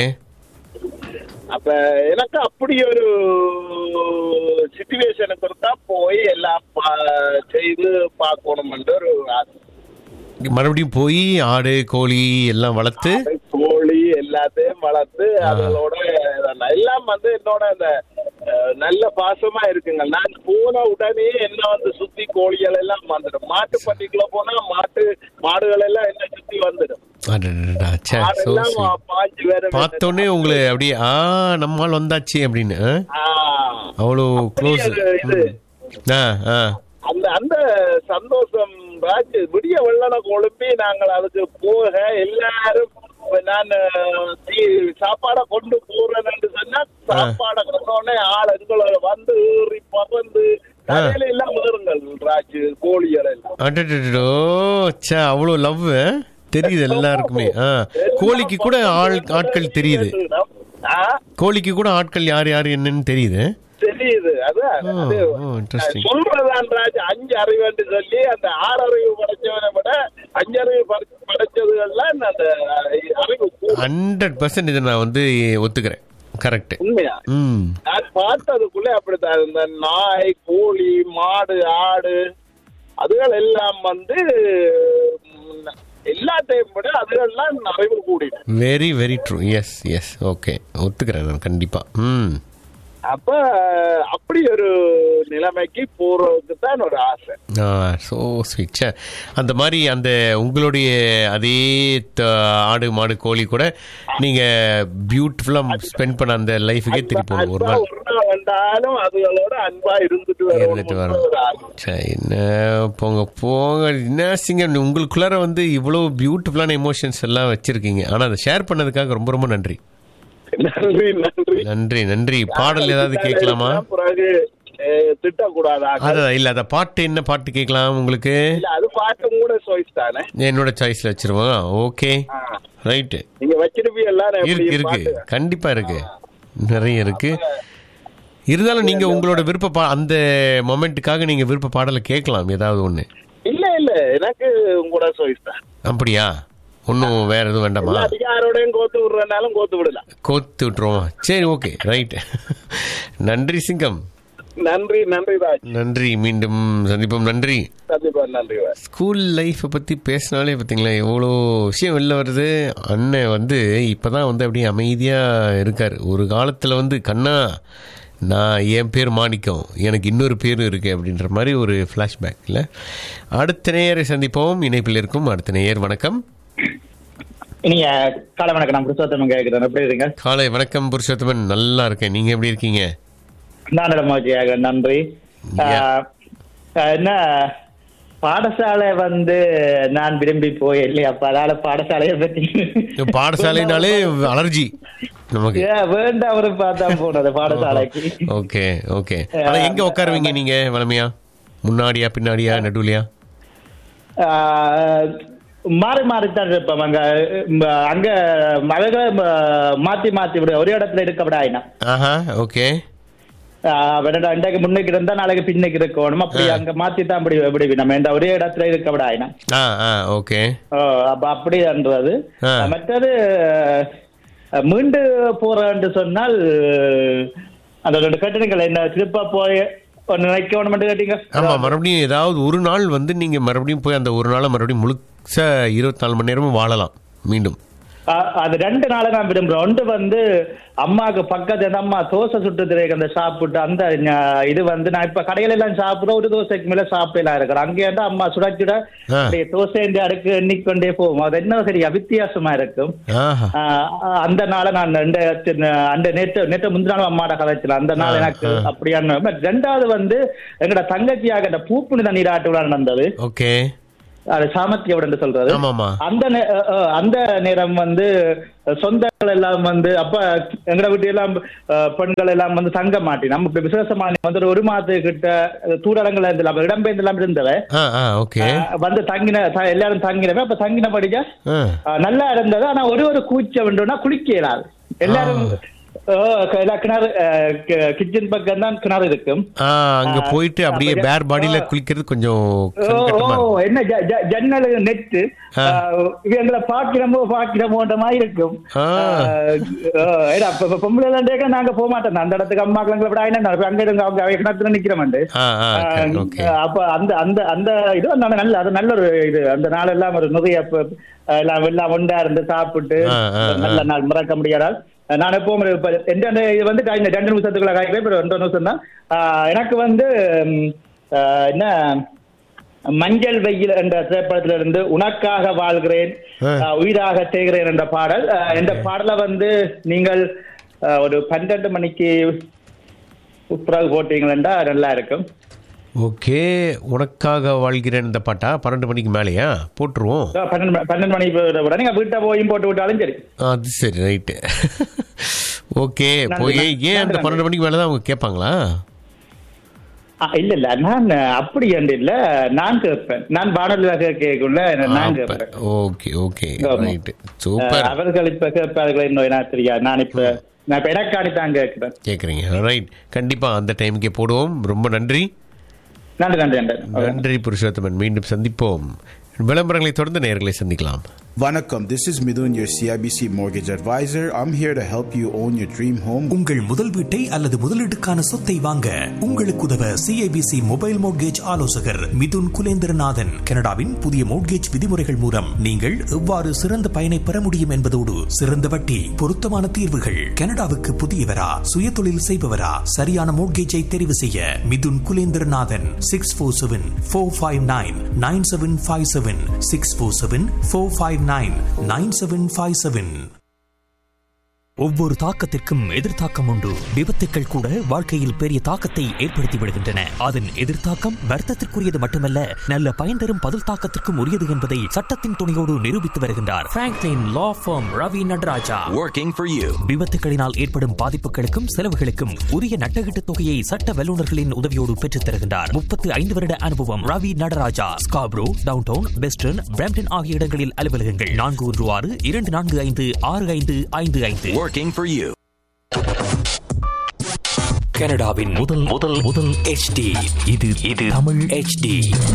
அப்ப எனக்கு அப்படி ஒரு சுச்சுவேஷனுக்கு இருந்தா போய் எல்லாம் பா- செய்து பார்க்கணும்ன்ற ஒரு ஆசை. மறுபடியும் போய் ஆடு கோழி எல்லாம் வளர்த்து கோழி எல்லாத்தையும் வளர்த்து அதோட இதெல்லாம் எல்லாம் வந்து என்னோட அந்த அஹ், நல்ல பாசமா இருக்குங்க நான் போன உடனே என்ன வந்து சுத்தி கோழிகள் எல்லாம் வந்துடும் மாட்டு பண்டிகைக்குள்ள போனா மாட்டு மாடுகள் எல்லாம் என்ன சுத்தி வந்துடும் அடடடா, ச்சே, so மாடெல்லாம் sweet. பாஞ்சு வேற பார்த்தோன்னே உங்களை அப்படியே ஆ நம்மால் வந்தாச்சு அப்படின்னு ஆ? அவ்வளோ க்ளோஸ் இது ஆ ஆ அந்த அந்த சந்தோஷம் ராஜ் விடிய வெள்ளன கொழும்பி நாங்கள் அதுக்கு போக எல்லாரும் நான் சாப்பாடை கொண்டு போறேன்னு சொன்னா சாப்பாடை கொண்டோடனே ஆள் எங்களை வந்து ஏறி பறந்து கடையில எல்லாம் ஏறுங்கள் ராஜ் கோழிகள் எல்லாம் அடடடோ ச்சே அவ்வளோ லவ் தெரியுது எல்லாருக்குமே ஆ கோழிக்கு கூட ஆள் ஆட்கள் தெரியுது ஆ, கோழிக்கு கூட ஆட்கள் யார் யார் என்னன்னு தெரியுது தெரியுது அதான் ஓ, அது ஓ, interesting. சொல்றதான் ராஜ் அஞ்சு அறிவுன்னு சொல்லி அந்த ஆறு அறிவு படைச்சவனை விட அஞ்சு அறிவு படைச்ச- படைச்சதுகள்லாம் அந்த அறிவு கூட. ஹண்ட்ரட் பர்சன்ட் இதை நான் வந்து ஒத்துக்கிறேன் கரெக்ட் உண்மையா ம் நான் பார்த்ததுக்குள்ள அப்படித்தான் இந்த நாய் கோழி மாடு ஆடு அதுகள் எல்லாம் வந்து ம், எல்லாத்தையும் விட அதுகள்லாம் அறிவு கூடிடும் very very true yes yes okay ஒத்துக்கிறேன் நான் கண்டிப்பாக ம் அப்ப அப்படி ஒரு நிலைமைக்கு போறதுக்கு தான் ஒரு ஆசை ஸோ ஸ்வீட் ச்சே அந்த மாதிரி அந்த உங்களுடைய அதே த- ஆடு மாடு கோழி கூட நீங்கள் பியூட்டிஃபுல்லாக ஸ்பெண்ட் பண்ண அந்த லைஃபுக்கே திருப்பி போகணும் ஒரு அன்பா நாள் ஒரு நாள் வந்தாலும் அதுகளோட அன்பா இருந்துட்டு இருந்துட்டு வரணும் ஒரு ஆசை வரணும் சே என்ன போங்க போங்க என்ன சிங்கம் உங்களுக்குள்ளார வந்து இவ்வளோ பியூட்டிஃபுல்லான எமோஷன்ஸ் எல்லாம் வச்சுருக்கீங்க ஆனால் அதை ஷேர் பண்ணதுக்காக ரொம்ப ரொம்ப நன்றி நன்றி நன்றி நன்றி நன்றி பாடல் ஏதாவது கேட்கலாமா பிறகு அஹ், திட்டக்கூடாதா அதான் இல்லை அந்த பாட்டு என்ன பாட்டு கேட்கலாம் உங்களுக்கு இல்ல அது பாட்டும் கூட சாய்ஸ் தானே என்னோட சாய்ஸில் வச்சிருவோம் ஓகே ஆ. ரைட்டு நீங்க வச்சிருப்பீங்களா நான் இருக்கு எப்படி இருக்கு பாட்டு? கண்டிப்பா இருக்கு நிறைய இருக்கு இருந்தாலும் நீங்க உங்களோட விருப்ப பா அந்த மொமெண்ட்டுக்காக நீங்க விருப்ப பாடலை கேட்கலாம் ஏதாவது ஒண்ணு இல்ல இல்ல எனக்கு உங்களோட சாய்ஸ் தான் அப்படியா ஒன்றும் வேற எதுவும் வேண்டாமா எல்லா அதிகாரோடையும் கோத்து விடுறனாலும் கோத்து விடலாம் கோத்து விட்டுருவோம் சரி ஓகே ரைட் நன்றி சிங்கம் நன்றி நன்றி ராஜ் நன்றி மீண்டும் சந்திப்போம் நன்றி கண்டிப்பா நன்றி ராஜ் ஸ்கூல் லைஃப்பை பற்றி பேசினாலே பார்த்தீங்களா எவ்வளோ விஷயம் வெளில வருது அண்ணன் வந்து இப்போ தான் வந்து அப்படியே அமைதியாக இருக்கார் ஒரு காலத்தில் வந்து கண்ணா நான் என் பேர் மாணிக்கம் எனக்கு இன்னொரு பேரும் இருக்குது அப்படின்ற மாதிரி ஒரு ஃப்ளாஷ்பேக் இல்லை அடுத்த நேயரை சந்திப்போம் இணைப்பில் இருக்கும் அடுத்த நேயர் வணக்கம் நீங்க காலை வணக்கம் நான் புருஷோத்தமன் கேட்கிறேன் எப்படி இருக்கீங்க காலை வணக்கம் புருஷோத்தமன் நல்லா இருக்கேன் நீங்கள் எப்படி இருக்கீங்க நான் மகிழ்ச்சியாக நன்றி ஆஹ், என்ன பாடசாலை வந்து நான் விரும்பி போய் இல்லையாப்பா அதனால பாடசாலையை பத்தி பாடசாலைனாலே அலர்ஜி நமக்கு ஏன் வேண்டாம் ஒரு பார்த்தா போனது பாடசாலைக்கு ஓகே ஓகே ஆனால் எங்கே உட்காருவீங்க நீங்கள் வளமையா முன்னாடியா பின்னாடியா நடுவுலையா ஆஹ், மாறி மாறித்தான் இருப்போம் அங்க ம, அங்க மழைகளை மாத்தி மாத்தி விட ஒரே இடத்துல இருக்க விடாயினா ஆஹா ஓகே இன்றைக்கு முன்னுக்கு இருந்தா நாளைக்கு பின்னுக்கு இருக்கணும் அப்படி அங்க மாத்தி தான் அப்படி எப்படி நம்ம இந்த ஒரே இடத்துல இருக்க விடாயினா ஆ ஆ ஓகே ஓ, அப்ப அப்படின்றது ஆ. மற்றது அஹ், மீண்டு போறேன்னு சொன்னால் அந்த ரெண்டு கட்டிடங்கள் என்ன திருப்ப போய் ஒன்னு நினைக்கணும் கேட்டீங்க ஆமா மறுபடியும் ஏதாவது ஒரு நாள் வந்து நீங்க மறுபடியும் போய் அந்த ஒரு நாளை மறுபடியும் முழுச இருபத்தி நாலு மணி நேரமும் வாழலாம் மீண்டும் அ- அது ரெண்டு நாளை நான் விரும்புறேன் ஒன்று வந்து அம்மாவுக்கு பக்கத்து அந்த அம்மா தோசை சுட்டு திரைக்கு அந்த சாப்பிட்டு அந்த ஞ- இது வந்து நான் இப்ப கடையில எல்லாம் சாப்பிடுறோம் ஒரு தோசைக்கு மேல சாப்பிடலாம் இருக்கிறேன் அங்கே இருந்தா அம்மா சுட சுட ஆ. அப்படியே தோசை இந்த அடுக்கு எண்ணிக்கொண்டே போகும் அது என்ன சரியா வித்தியாசமா இருக்கும் ஆஹா ஆஹ் அந்த நாளை நான் அந்த அந்த நேற்று நேற்று முந்தின நாள் அம்மாட கதைச்சில அந்த நாள் ஆ, எனக்கு ஆ. அப்படியான but ரெண்டாவது வந்து எங்கட தங்கச்சியாக அந்த பூப்புனித நீராட்டு விழா நடந்தது ஓகே அது சாமர்த்தியோட என்று சொல்றது ஆமாமா அந்த நே- அஹ் அஹ் அந்த நேரம் வந்து சொந்தங்கள் எல்லாம் வந்து அப்ப எங்கட வீட்டு எல்லாம் அஹ், பெண்கள் எல்லாம் வந்து தங்க மாட்டி நம்ம இப்ப விசேஷமான வந்து ஒரு ஒரு மாதத்துக்கிட்ட தூரங்கள் இருந்து இடம்பெயர்ந்து எல்லாம் இருந்தவ ஆ ஆ ஓகே அஹ், வந்து தங்கின த- எல்லாரும் தங்கினவ அப்ப தங்கின படிக்க ஆ ஆ, நல்லா இருந்தது ஆனா ஒரு ஒரு கூச்ச வேண்டும்னா குளிக்க இயலாது எல்லாரும் ஆ, க- எல்லா கிணறு கிச்சன் பக்கம் தான் கிணறு இருக்கும் ஆ அங்க ஆ, போயிட்டு அப்படியே அப்ப- பேர் பாடியில ஆ. குளிக்கிறது கொஞ்சம் ஓ சங்கட்டமா ஓ, இருக்கும். என்ன ஜ- ஜ- ஜன்னல் நெட்டு ஆ. இவங்களை பாக்கிறமோ பாக்கிறமோன்ற மாதிரி இருக்கும் ஆ. ஆ, ஆ, ஏடா, இப்ப- இப்ப பொம்பளை எல்லாம் கேட்க நாங்க போக மாட்டோம் அந்த இடத்துக்கு அம்மாக்கள் விட என்ன அங்க இருங்க அவங்க அவங்க கிணத்துல நிக்கிறோம் ஆ ஆ ஓகே அப்ப அந்த அந்த அந்த இது அந்த நல்ல அது நல்ல ஒரு இது அந்த நாள் எல்லாம் ஒரு நிறைய ப- எல்லாம் எல்லாம் ஒண்டா இருந்து சாப்பிட்டு ஆ, ஆ, ஆ. நல்ல நாள் மறக்க முடியாதால் நான் எப்பவும் இப்ப எந்த அந்த இது வந்து இந்த ரெண்டு நிமிஷத்துக்குள்ள காய்க்கிறேன் இப்ப ரெண்டு நிமிஷம் தான் எனக்கு வந்து ம், ஆ, என்ன மஞ்சள் வெயில் என்ற திரைப்படத்திலிருந்து இருந்து உனக்காக வாழ்கிறேன் ஆ. ஆ, உயிராக செய்கிறேன் என்ற பாடல் ஆ, இந்த பாடலை வந்து நீங்கள் ஆ, ஒரு பன்னெண்டு மணிக்கு பிறகு போட்டீங்களா நல்லா இருக்கும் ஓகே உனக்காக வாழ்கிறேன் இந்த பாட்டா பன்னெண்டு மணிக்கு மேலேயா போட்டுருவோம் ஆ, பன்னெண்டு மணி- பன்னெண்டு மணி விட நீங்க வீட்டை போயும் போட்டு விட்டாலும் சரி அது சரி ரைட்டு ஓகே நன்றி, போய் நன்றி, ஏன் அந்த நன்றி. பன்னெண்டு மணிக்கு மேலே தான் அவங்க கேட்பாங்களா ஆ, இல்ல இல்ல நான் அப்படி என்று இல்ல நான் கேட்பேன் நான் வானொலியாக கேட்கல நான் கேட்பேன் ஓகே ஓகே ஆமா. ரைட்டு சூப்பர் ஆ, அவர்கள் இப்ப கேட்பார்கள் இன்னும் என்ன தெரியாது நான் இப்ப நான் இப்ப எனக்காண்டி தான் கேட்கிறேன் கேட்குறீங்க ரைட் கண்டிப்பாக அந்த டைமுக்கே போடுவோம் ரொம்ப நன்றி நன்றி நன்றி நன்றி நன்றி புருஷோத்தமன் மீண்டும் சந்திப்போம் விளம்பரங்களை தொடர்ந்து நேர்களை சந்திக்கலாம் Vanakkam, this is Midun, your CIBC mortgage advisor. I'm here to help you own your dream home. உங்கள் முதல் வீட்டை அல்லது முதலீட்டுக்கான சொத்தை வாங்க உங்களுக்கு உதவ சிஐபிசி மொபைல் மோட்கேஜ் ஆலோசகர் மிதுன் குலேந்திரநாதன் கனடாவின் புதிய மோட்கேஜ் விதிமுறைகள் மூலம் நீங்கள் எவ்வாறு சிறந்த பயனை பெற முடியும் என்பதோடு சிறந்த வட்டி பொருத்தமான தீர்வுகள் கனடாவுக்கு புதியவரா சுயதொழில் செய்பவரா சரியான மோட்கேஜை தெரிவு செய்ய Mithun Kulendranathan six four seven four five nine nine seven five seven six four seven four five nine nine seven five seven ஒவ்வொரு தாக்கத்திற்கும் எதிர்த்தாக்கம் உண்டு விபத்துக்கள் கூட வாழ்க்கையில் பெரிய தாக்கத்தை ஏற்படுத்தி விடுகின்றன அதன் எதிர்த்தாக்கம் வர்த்தத்திற்குரியது மட்டுமல்ல நல்ல பயன் தரும் பதில் தாக்கத்திற்கும் உரியது என்பதை சட்டத்தின் துணையோடு நிரூபித்து வருகின்றார் Franklin law firm Ravi Natarajah Working for you. விபத்துகளினால் ஏற்படும் பாதிப்புகளுக்கும் செலவுகளுக்கும் உரிய நட்டகீட்டு தொகையை சட்ட வல்லுநர்களின் உதவியோடு பெற்றுத் தருகின்றார் முப்பத்து ஐந்து வருட அனுபவம் Ravi Natarajah Scarborough downtown western Brampton ஆகிய இடங்களில் அலுவலகங்கள் நான்கு ஒன்று ஆறு இரண்டு நான்கு ஐந்து ஆறு ஐந்து ஐந்து ஐந்து Working for you. கனடாவின் முதல் முதல் முதல் HD இது இது தமிழ் HD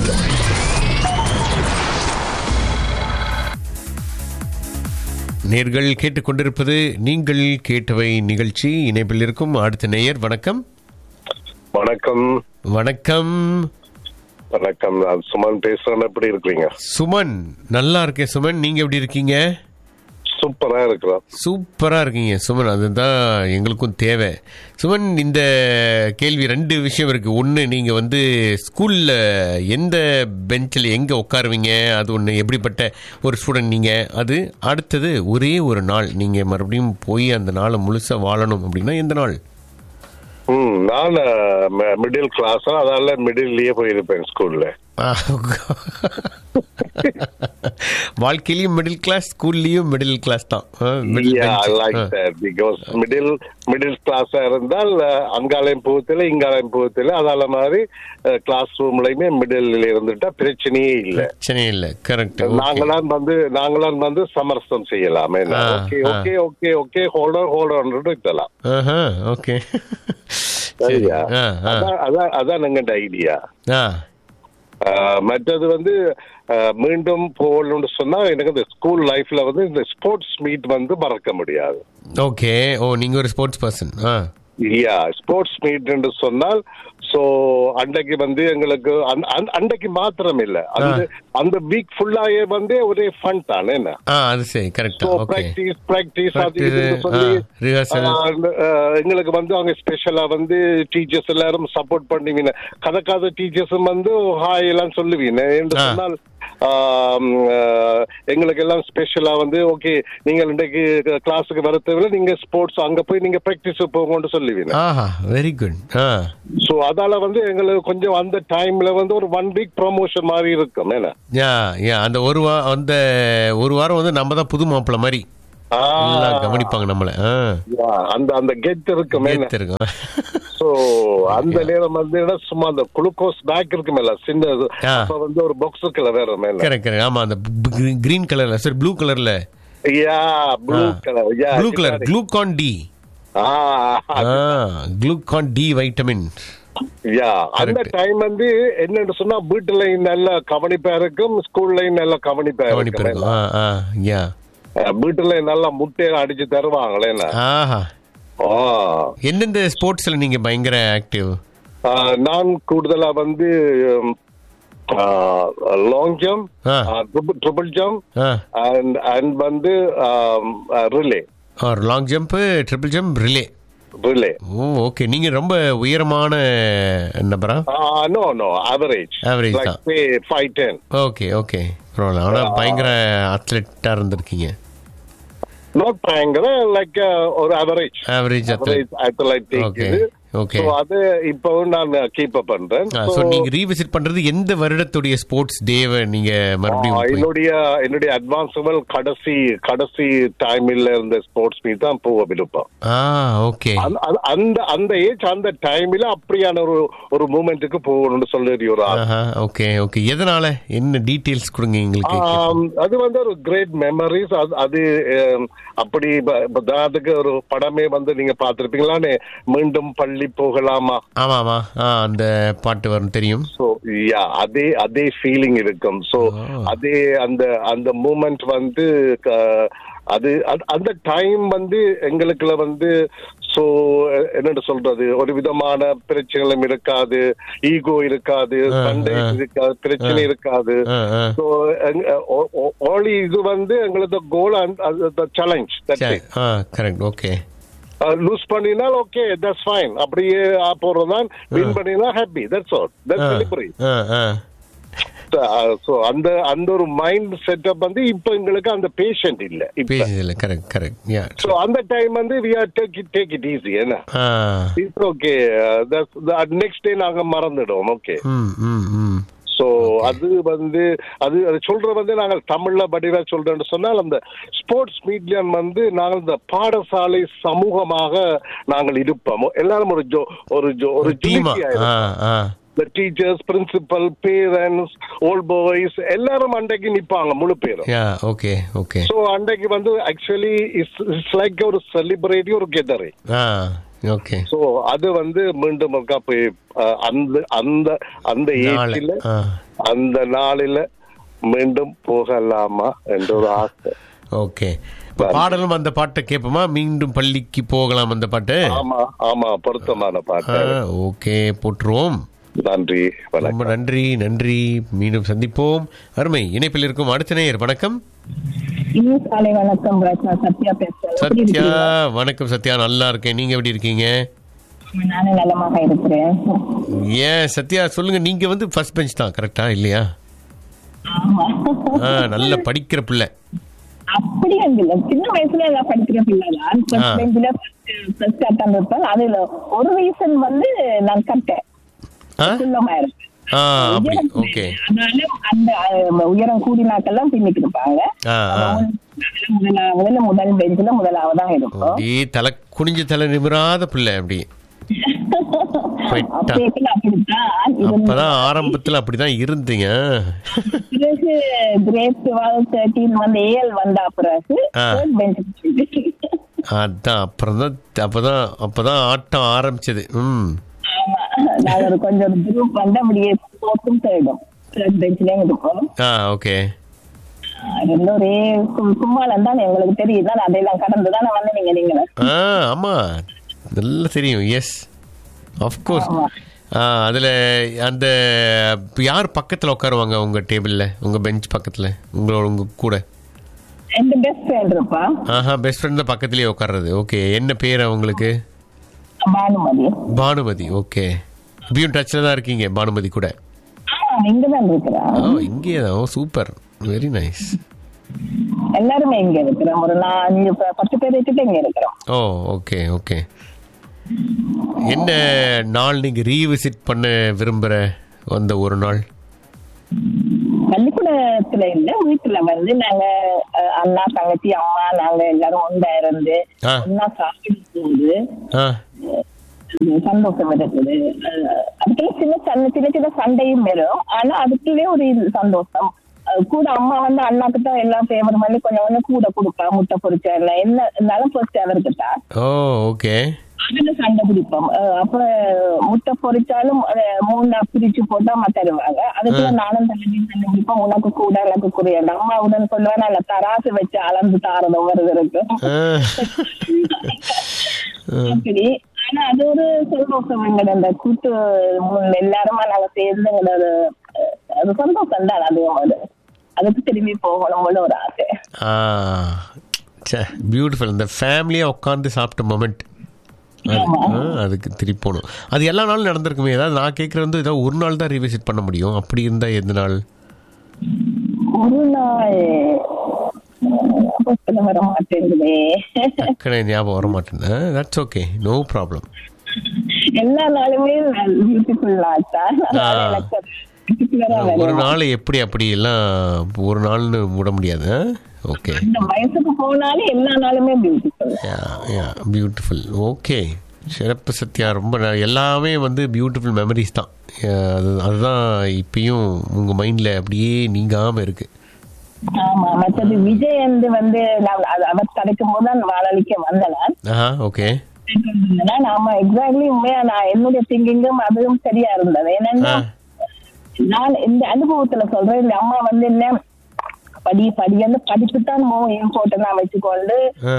நேர்கள் கேட்டுக்கொண்டிருப்பது நீங்கள் கேட்டவை நிகழ்ச்சி இணைப்பில் இருக்கும் அடுத்த நேயர் வணக்கம் வணக்கம் வணக்கம் வணக்கம் நான் சுமன் பேசுறேன் எப்படி இருக்கீங்க சுமன் நல்லா இருக்கேன் சுமன் நீங்க எப்படி இருக்கீங்க சூப்பரா இருக்கிறோம் சூப்பரா இருக்கீங்க சுமன் அதுதான் எங்களுக்கும் தேவை சுமன் இந்த கேள்வி ரெண்டு விஷயம் இருக்கு ஒன்று நீங்க வந்து ஸ்கூல்ல எந்த பெஞ்சில் எங்க உட்காருவீங்க அது ஒன்று எப்படிப்பட்ட ஒரு ஸ்டூடெண்ட் நீங்க அது அடுத்தது ஒரே ஒரு நாள் நீங்க மறுபடியும் போய் அந்த நாளை முழுசா வாழணும் அப்படின்னா எந்த நாள் ம் நான் மிடில் கிளாஸ் அதால மிடில்லயே போயிருப்பேன் ஸ்கூல்ல வாழ்க்கையிலயும் மிடில் கிளாஸ் ஸ்கூல்லயும் மிடில் கிளாஸ் தான் ஆ, middle bench. லைக் ஆ. தட் பிகாஸ் மிடில் மிடில் கிளாஸா இருந்தால் அஹ், அங்காலயம் பூவத்தில் இங்காலயம் பூவத்தில் அதால மாதிரி கிளாஸ் ரூம்லயுமே மிடில் இருந்துட்டா பிரச்சனையே இல்ல பிரச்சனை இல்லை கரெக்ட் நாங்களாம் வந்து நாங்களாம் வந்து சமரசம் செய்யலாம் ஆ, ஓகே ஆ. Okay okay okay holder holder இருக்கலாம் ஓகே சரியா ஆ, ஆ. அதான் அதான் அதான் எங்கள்ட ஐடியா ஆ ஆஹ் மற்றது வந்து ஆஹ் மீண்டும் போகணும்னு சொன்னா எனக்கு இந்த ஸ்கூல் லைஃப்ல வந்து இந்த ஸ்போர்ட்ஸ் மீட் வந்து மறக்க முடியாது ஓகே ஓ நீங்க ஒரு ஸ்போர்ட்ஸ் பர்சன் ஆ யா ஸ்போர்ட்ஸ் மீட் என்று சொன்னால் சோ அன்றைக்கு வந்து எங்களுக்கு அந்த- அந்த- அன்றைக்கு மாத்திரம் இல்ல அந்த அந்த வீக் ஃபுல்லாயே வந்து ஒரே ஃபன் தானே என்ன ஆ அது சரி கரெக்டா So, ஓகே practice, practice, அது Practice, இதுன்னு சொல்லி, ஆ, rehearsal. ஆ, அந்த, ஆ, எங்களுக்கு வந்து அவங்க ஸ்பெஷலா வந்து டீச்சர்ஸ் எல்லாரும் சப்போர்ட் பண்ணுவீங்க கதக்காத டீச்சர்ஸும் வந்து ஹாய் எல்லாம் சொல்லுவீங்க என்று ஆ. சொன்னால் ஆம், ஆ, எங்களுக்கு எல்லாம் ஸ்பெஷலா வந்து ஓகே நீங்க இன்றைக்கு கிளாஸுக்கு வர தேவையில்ல நீங்க ஸ்போர்ட்ஸ் அங்க போய் நீங்க பிராக்டிஸ் போங்கன்னு சொல்லுவீங்க ஆஹா வெரி குட் ஆ சோ அதால வந்து எங்களுக்கு கொஞ்சம் அந்த டைம்ல வந்து ஒரு ஒன் வீக் ப்ரமோஷன் மாதிரி இருக்கும் என்ன யா யா அந்த ஒரு வா அந்த ஒரு வாரம் வந்து நம்ம தான் புது மாப்பிள்ளை மாதிரி ஆ, நல்லா கவனிப்பாங்க நம்மள ஆ yeah, அந்த அந்த கெட் இருக்கும் என்ன கெத்து இருக்கும் சோ அந்த நேரம் வந்து என்ன சும்மா அந்த குளுக்கோஸ் பேக் இருக்குமேல சின்ன இது. ஆ. அப்ப வந்து ஒரு பாக்ஸுக்குள்ள வேற மேல கரெக்ட் கரெக்ட் ஆமா அந்த கிரீன் கலர்ல சரி ப்ளூ கலர்ல yeah blue colour yeah blue colour Glucon D ஆ குளூகான் டி வைட்டமின் யா அந்த Correct. டைம் வந்து என்னன்னு சொன்னா வீட்டுலயும் நல்ல கவனிப்பா இருக்கும் ஸ்கூல்லயும் நல்ல கவனிப்பா கவனிப்பு இருக்கும் இருக்கும் ஆ ஆ யா வீட்டுல நல்லா முட்டையில அடிச்சு தருவாங்களே என்ன ஆஹா ஆ. எந்தெந்த ஸ்போர்ட்ஸ்ல நீங்க பயங்கர ஆக்டிவ் ஆ, நான் கூடுதலா வந்து லாங் ஜம்ப் ஆ. ட்ரிபிள் ஜம்ப் ஆ அண்ட் அண்ட் வந்து ரிலே ஒரு long jump triple jump relay relay oh okay நீங்க ரொம்ப உயரமான நபரா no no average Average like தான். Say five ten okay okay பரவாயில்ல ஆனா பயங்கர அத்லெட்டா இருந்திருக்கீங்க நாட் பயங்கர லைக் ஒரு average average average athlete athletic Okay, இது okay. So, அது இப்பவும் நான் கீப் அப் பண்றேன் ஸோ So, நீங்க ரீவிசிட் பண்றது எந்த வருடத்துடைய ஸ்போர்ட்ஸ் டேவை நீங்க ஆ, மறுபடியும் போய்- என்னுடைய என்னுடைய அட்வான்ஸபிள் கடைசி கடைசி டைமில் இருந்த ஸ்போர்ட்ஸ் மீட் தான் போக விருப்பம் ஆ ஓகே அந்த- அந்த- அந்த அந்த ஏஜ் அந்த டைம்ல அப்படியான ஒரு ஒரு மூமெண்ட்டுக்கு போகணும்னு சொல்லி ஒரு ஆசை. ஆஹா ஓகே ஓகே எதனால என்ன டீடைல்ஸ் கொடுங்க எங்களுக்கு ஆம், அது வந்து ஒரு கிரேட் மெமரிஸ் அது ஆம், அப்படி ப- ப- அதுக்கு ஒரு படமே வந்து நீங்க பார்த்திருப்பீங்களான்னு மீண்டும் பள்ளி போகலாமா ஆமா ஆமா ஆ அந்த பாட்டு வரும் தெரியும் சோ யா அதே அதே ஃபீலிங் இருக்கும் சோ Oh. அதே அந்த அந்த மூமெண்ட் வந்து க- அது அது- அந்த டைம் வந்து எங்களுக்குள்ள வந்து சோ என்னன்னு சொல்றது ஒரு விதமான பிரச்சனைகளும் இருக்காது ஈகோ இருக்காது ஆ, சண்டை ஆ. இருக்காது பிரச்சனை ஆ. இருக்காது ஆ ஆ ஸோ ஓலி இது வந்து எங்களது கோல் சேலஞ்ச் சரி ஆ கரெக்ட் ஓகே லூஸ் பண்ணினால் ஓகே தட்ஸ் ஃபைன் அப்படியே போறதுதான் வின் பண்ணினா happy that's all that's celebrate ஆ ஆ ஸோ அந்த அந்த ஒரு மைண்ட் செட்டப் வந்து இப்போ எங்களுக்கு அந்த பேஷண்ட் இல்ல இப்போ பேஜ் இல்லை கரெக்ட் கரெக்ட் யா ஸோ அந்த டைம் வந்து we are take it take it easy என்ன ஆ இட்ஸ் ஓகே நெக்ஸ்ட் டே நாங்க மறந்துடுவோம் ஓகே ம் ம் ம் சோ அது வந்து அது அது சொல்ற வந்து நாங்கள் தமிழ்ல வடிவா சொல்றேன்னு சொன்னால் அந்த ஸ்போர்ட்ஸ் மீடியம் வந்து நாங்கள் இந்த பாடசாலை சமூகமாக நாங்கள் இருப்போம் எல்லாரும் ஒரு ஜோ ஒரு ஜோ ஒரு டீமா ஜிமிக்கி ஆ ஆ இந்த teachers principal parents old boys எல்லாரும் அன்றைக்கு நிப்பாங்க முழு பேரும் யா ஓகே ஓகே சோ அன்றைக்கு வந்து ஆக்சுவலி இட்ஸ் இட்ஸ் லைக் ஒரு செலிப்ரேட்டி ஒரு கெதரிங் ஆ ஓகே சோ அது வந்து மீண்டும் ஒருக்கா போய் அஹ், அந்த அந்த அந்த நாளை ஏஜ்ல ஆ அந்த நாளில மீண்டும் போகலாமா என்ற ஒரு ஆசை ஓகே இப்போ பாடலும் அந்த பாட்டை கேட்போமா மீண்டும் பள்ளிக்கு போகலாம் அந்த பாட்டு ஆமா ஆமா பொருத்தமான ஆ பாட்டு ஓகே போட்டுருவோம் நன்றி வணக்கம் ரொம்ப நன்றி நன்றி மீண்டும் சந்திப்போம் அருமை இணைப்பில் இருக்கும் அடுத்த நேயர் வணக்கம் இனிய காலை வணக்கம் ராஜ் நான் சத்யா பேசுறேன் எப்படி சத்யா இருக்கீங்க? வணக்கம் சத்யா நல்லா இருக்கேன் நீங்க எப்படி இருக்கீங்க நானும் நலமாக இருக்கிறேன் ஏன் சத்யா சொல்லுங்க நீங்க வந்து ஃபர்ஸ்ட் பெஞ்ச் தான் கரெக்டா இல்லையா ஆமா ஆ நல்ல படிக்கிற பிள்ளை அப்படி இல்ல சின்ன வயசுல நான் படிக்கிற பிள்ளைதான் ஆ. ஃபர்ஸ்ட் பெஞ்சில ஃபர்ஸ்ட் அட்டம் இருப்பேன் அதுல ஒரு ரீசன் வந்து நான் கட்டேன் ஆ குள்ளமா இருப்பேன் ஆ அப்படி ஓகே அதனால அந்த அஹ், உயரம் கூடினாக்கெல்லாம் பின்னிக்கு இருப்பாங்க ஆ ஆ முதலாவதுல முதல் பெஞ்சில முதலாவதான் இருக்கும் அப்படியே தலை குனிஞ்ச தலை நிமிராத பிள்ளை அப்படி போயிட்டா. அப்பேக்கெல்லாம் அப்படித்தான் இருந்தேன். அப்பதான் ஆரம்பத்துல அப்படிதான் இருந்தீங்க பிறகு கிரேட் டுவெல் தேர்ட்டீன் வந்து ஏஎல் வந்தா பிறகு ஆ. third bench க்கு அதான் அப்புறம் தான் அப்பதான் அப்பதான் ஆட்டம் ஆரம்பிச்சது ம் ஆமா நாங்க ஒரு கொஞ்சம் குரூப் வந்து அப்படியே ஃபோர்த்தும் தேர்டும் தேர்ட் பெஞ்ச்லயும் இருக்கும் ஆ ஓகே ரெண்டும் ஒரே சு- சும்மாலம் தான் எங்களுக்கு தெரியும் தான் அதையெல்லாம் கடந்து தானே வந்து நீங்க நீங்க ஆ ஆமா நல்லா தெரியும் எஸ் ஆஃப்கோர்ஸ் ஆமா. அதில் அந்த யார் பக்கத்தில் உட்காருவாங்க உங்கள் டேபிளில் உங்கள் பெஞ்ச் பக்கத்தில் உங்களோட உங்கள் கூட எந்த பெஸ்ட் ஃப்ரெண்ட் இருப்பா ஆஹா பெஸ்ட் ஃப்ரெண்ட் தான் பக்கத்துலேயே உட்கார்றது ஓகே என்ன பேர் அவங்களுக்கு பானுமதி பானுமதி ஓகே இப்பயும் டச்சில் தான் இருக்கீங்க பானுமதி கூட ஆ இங்க தான் இருக்கிறா ஓ இங்கேயே தான் ஓ சூப்பர் வெரி நைஸ் எல்லாருமே இங்க இருக்கிறோம் ஒரு நான் அஞ்சு ப- பத்து பேர் வச்சுட்டு இங்க இருக்கிறோம் ஓ ஓகே ஓகே என்ன நாள் நீங்கள் ரீவிசிட் பண்ண விரும்புகிற அந்த ஒரு நாள் பள்ளிக்கூடத்துல இல்ல வீட்டுல வந்து நாங்க அஹ், அண்ணா தங்கச்சி அம்மா நாங்க எல்லாரும் ஒன்றா இருந்து ஆ. ஒன்னா சாப்பிடும் போது ஆ அது சந்தோஷம் இருக்குது அஹ், அதுக்குள்ள சின்ன சின்ன சின்ன சின்ன சண்டையும் வரும் ஆனா அதுக்குள்ளே ஒரு இது சந்தோஷம் அஹ், கூட அம்மா வந்து அண்ணாக்கு தான் எல்லாம் ஃபேவர் பண்ணி கொஞ்சம் கொஞ்சம் கூட கொடுப்பா முட்டை பொரிச்சா எல்லாம் என்ன இருந்தாலும் ஃபர்ஸ்ட் அவருக்கு தான் ஓ ஓகே அதுல சண்டை பிடிப்போம் அஹ் அப்ப முட்டை பொரிச்சாலும் அதை மூணா பிரிச்சு போட்டா தருவாங்க அதுக்குள்ள நானும் தள்ளி சண்டை பிடிப்போம் உனக்கு கூட எனக்கு குறையல அம்மாவுடன் சொல்லுவேன் நல்ல தராசு வச்சு அளந்து தாரதும் வருது இருக்கு ஆ. அப்படி ஆனா அது ஒரு சந்தோஷம் எங்கட அந்த கூட்டு முன் எல்லாருமா நாங்க சேர்ந்து எங்கட ஒரு, அஹ், அது சந்தோஷம் தான் அதுவும் அது அதுக்கு திரும்பி போகணும்னு ஒரு ஆசை ஆ சே பியூட்டிஃபுல் இந்த ஃபேமிலியாக உட்காந்து சாப்பிட்ட மொமெண்ட் அதுக்கு திருப்பி போகணும் அது எல்லா நாளும் நடந்திருக்குமே ஏதாவது நான் கேட்குறது வந்து ஏதாவது ஒரு நாள் தான் ரீவிசிட் பண்ண முடியும் அப்படி இருந்தால் எந்த நாள் ஒரு நாள் ஞாபகத்துல வர மாட்டேங்குதே டக்குனு ஞாபகம் வர மாட்டேன் தட்ஸ் ஓகே நோ ப்ராப்ளம் எல்லா நாளுமே பியூட்டிஃபுல் ஆச்சா ஆ. எனக்கு particular-ஆ ஒரு வரும். நாள் எப்படி அப்படி எல்லாம் ஒரு நாள்னு விட முடியாது ஓகே அந்த வயசுக்கு போனாலே எல்லா நாளுமே பியூட்டிஃபுல் பியூட்டிஃபுல் ஓகே சிறப்பு சத்யா ரொம்ப ந- எல்லாமே வந்து பியூட்டிஃபுல் மெமரிஸ் தான் அஹ் அது அதுதான் இப்பயும் உங்கள் மைண்டில் அப்படியே நீங்காமல் இருக்குது ஆமா மற்றது விஜய் வந்து வந்து நான் அது அவர் கிடைக்கும் போது தான் வாழலிக்க வந்தேன் ஆஹா ஓகே நாம எக்ஸாக்ட்லி உண்மையா நான் என்னுடைய திங்கிங்கும் அதுவும் சரியா இருந்தது என்னன்னா ஆ. நான் இந்த அனுபவத்துல சொல்றேன் இந்த அம்மா வந்து என்ன படி படி அந்த படிப்பு தான் மோ இம்பார்ட்டன்டா வச்சுக்கொண்டு ஆ.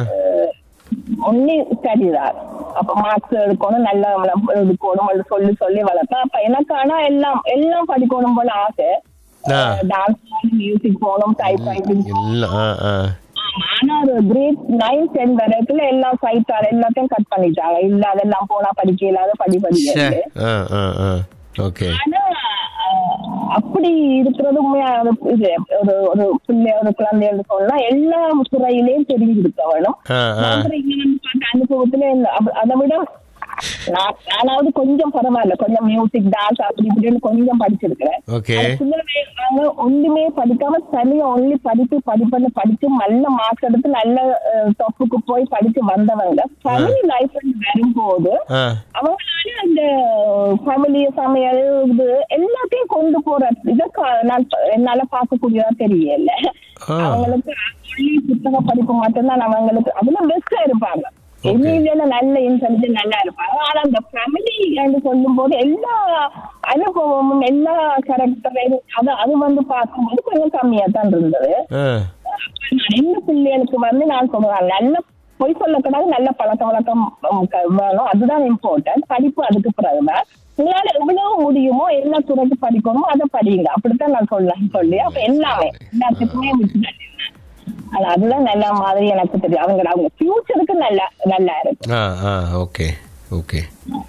ஒன்லி ஸ்டடி தான் அப்ப மார்க்ஸ் எடுக்கணும் நல்லா எடுக்கணும் அப்படி சொல்லி சொல்லி வளர்த்தேன் அப்ப எனக்கு ஆனா எல்லாம் எல்லாம் படிக்கணும் போல ஆசை ஆ. டான்ஸ் போகணும் மியூசிக் போகணும் டைப் ரைட்டிங் எல்லாம் ஆ ஆ ஆனா ஒரு கிரேட் நைன் டென் வரைக்கும் எல்லாம் சைட்டார் எல்லாத்தையும் கட் பண்ணிட்டாங்க இல்ல அதெல்லாம் போனா படிக்க இல்லாத படி ச்சே. படிக்க ஆ ஆ ஆ ஓகே ஆனா அஹ், அப்படி இருக்கிறது உண்மையா ஒரு இது ஒரு ஒரு பிள்ளை ஒரு குழந்தைன்னு சொன்னா எல்லா துறையிலையும் தெரிஞ்சிருக்க வேணும் ஆ ஆ நான் இங்க வந்து பார்த்த அனுபவத்துல இந்த- அப்ப- அதை விட நான் நானாவது கொஞ்சம் பரவாயில்ல கொஞ்சம் மியூசிக் டான்ஸ் அப்படி இப்படின்னு கொஞ்சம் படிச்சிருக்கிறேன் ஓகே அது சிலவே நாங்க ஒண்ணுமே படிக்காம தனியா ஒன்லி படிப்பு படிப்புன்னு படிச்சு நல்ல மார்க்ஸ் எடுத்து நல்ல டொப்புக்கு போய் படிச்சு வந்தவங்க ஃபேமிலி லைஃப் வரும்போது ஆ அவங்களால அந்த ஃபேமிலி சமையல் இது எல்லாத்தையும் கொண்டு போற இதை கா- நான் ப- என்னால பார்க்கக்கூடியதா தெரியல ஆ. அவங்களுக்கு only புத்தக படிப்பு மட்டும்தான் அவங்களுக்கு அதுல பெஸ்டா இருப்பாங்க எண்ணில நல்ல இன்டெலிஜென்ட் நல்லா இருப்பாங்க ஆனா அந்த ஃபேமிலி என்று சொல்லும் போது எல்லா அனுபவமும் எல்லா கேரக்டரையும் அது அது வந்து பார்க்கும்போது கொஞ்சம் கம்மியா தான் இருந்தது ஆ நான் என்ன பிள்ளைகளுக்கு வந்து நான் சொல்றேன் நல்ல பொய் சொல்லக்கூடாது நல்ல பழக்க வழக்கம் உம், க- வேணும் அதுதான் இம்பார்ட்டன்ட் படிப்பு அதுக்கு பிறகுதான் உங்களால எவ்வளவு முடியுமோ என்ன துறைக்கு படிக்கணுமோ அதை படிங்க அப்படித்தான் நான் சொல்லலாம் சொல்லி அப்ப எல்லாமே எல்லாத்துக்குமே விட்டுட்டேன் ஆனா அதுதான் நல்ல மாதிரி எனக்கு தெரியும் அவங்க அவங்க ஃபியூச்சருக்கு நல்லா நல்லா இருக்கு ஆ ஆ ஓகே ஓகே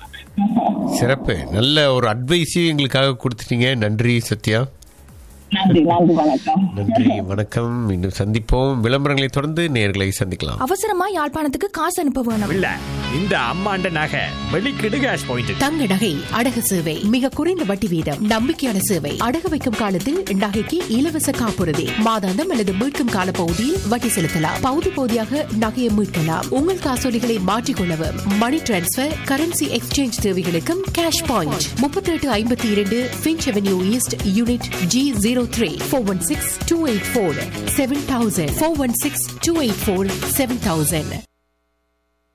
சிறப்பு நல்ல ஒரு அட்வைஸையும் எங்களுக்காக கொடுத்துட்டீங்க நன்றி சத்யா நன்றி நன்றி வணக்கம் நன்றி வணக்கம் மீண்டும் சந்திப்போம் விளம்பரங்களை தொடர்ந்து நேர்களை சந்திக்கலாம் அவசரமா யாழ்ப்பாணத்துக்கு காசு அனுப்ப வேணும் இல்ல இந்த அம்மாண்ட நகை வெளிக்கிடு கேஷ் பாயிண்ட் தங்க நகை அடகு சேவை மிக குறைந்த வட்டி வீதம் நம்பிக்கையான சேவை அடகு வைக்கும் காலத்தில் நகைக்கு இலவச காப்புறுதி மாதாந்தம் அல்லது மீட்கும் கால பகுதியில் வட்டி செலுத்தலாம் பகுதி பகுதியாக நகையை மீட்கலாம் உங்கள் காசோலிகளை மாற்றிக்கொள்ளவும் மணி டிரான்ஸ்பர் கரன்சி எக்ஸ்சேஞ்ச் தேவைகளுக்கும் கேஷ் பாயிண்ட் முப்பத்தி எட்டு ஐம்பத்தி இரண்டு Finch Avenue East unit G zero three four one six two eight four seven thousand four one six two eight four seven thousand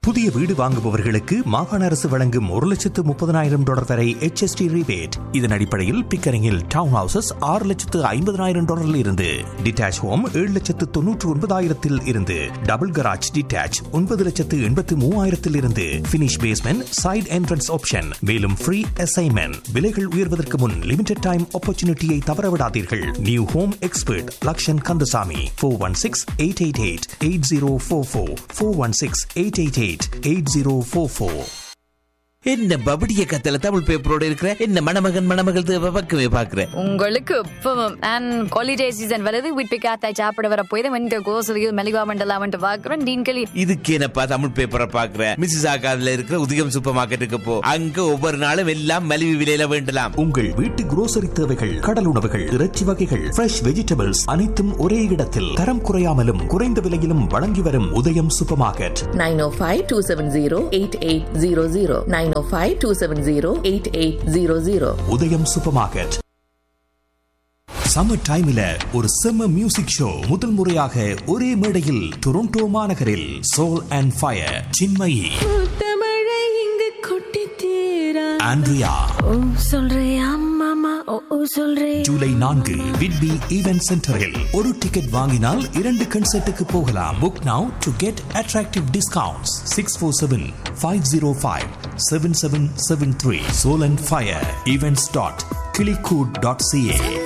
புதிய வீடு வாங்குபவர்களுக்கு மாகாண அரசு வழங்கும் ஒரு லட்சத்து முப்பதனாயிரம் டாலர் வரை HST ரிபேட் இதன் அடிப்படையில் பிக்கரிங்கில் டவுன் ஹவுசஸ் ஆறு லட்சத்து ஐம்பதனாயிரம் டாலரில் இருந்து டிட்டாச் ஹோம் ஏழு லட்சத்து தொன்னூற்று ஒன்பதாயிரத்தில் இருந்து டபுள் கராஜ் டிட்டாச் ஒன்பது லட்சத்து எண்பத்து மூவாயிரத்தில் இருந்து finish basement side entrance option மேலும் ஃப்ரீ அசைன்மெண்ட் விலைகள் உயர்வதற்கு முன் லிமிடெட் டைம் ஆப்பர்ச்சுனிட்டியை தவறவிடாதீர்கள் new home expert Lakshan Kandasamy four one six eight eight eight eight zero four four four one six eight eight eight eight zero four four என்ன பபடிய கத்தல தமிழ் பேப்பரோட இருக்கிற என்ன மணமகன் மணமகள் தேவை பக்கமே பாக்குற உங்களுக்கு இப்பவும் அண்ட் ஹாலிடே சீசன் வருது வீட்டு காத்தாய் சாப்பிட வர போய் வந்து கோசலியில் மெலிவா மண்டலா வந்து பாக்குறோம் டீன்களி இதுக்கு என்னப்பா தமிழ் பேப்பரை பாக்குற மிஸ்ஸஸ் ஆகாதுல இருக்கிற உதயம் சூப்பர் மார்க்கெட்டுக்கு போ அங்க ஒவ்வொரு நாளும் எல்லாம் மலிவு விலையில வேண்டலாம் உங்கள் வீட்டு குரோசரி தேவைகள் கடல் உணவுகள் இறைச்சி வகைகள் ஃப்ரெஷ் வெஜிடபிள்ஸ் அனைத்தும் ஒரே இடத்தில் தரம் குறையாமலும் குறைந்த விலையிலும் வழங்கி வரும் Udayam supermarket nine O five two seven zero eight eight zero zero nine O five two seven zero eight eight zero zero Udayam supermarket summer டைம்ல ஒரு செம்ம மியூசிக் ஷோ முதல் முறையாக ஒரே மேடையில் டொரண்டோ மாநகரில் சோல் அண்ட் ஃபயர் சின்மயி தமிழை இங்கு கொட்டி தீரா ஆண்ட்ரியா ஓ சொல்றியா மாமா ஓ ஓ சொல்றே ஜூலை நான்கு விட்பி ஈவென்ட் சென்டரில் ஒரு டிக்கெட் வாங்கினால் இரண்டு கன்சர்ட்டுக்கு போகலாம் book now to get attractive discounts six four seven five zero five seven seven seven three Soul and Fire Events dot கிளிகூட் டாட் சிஏ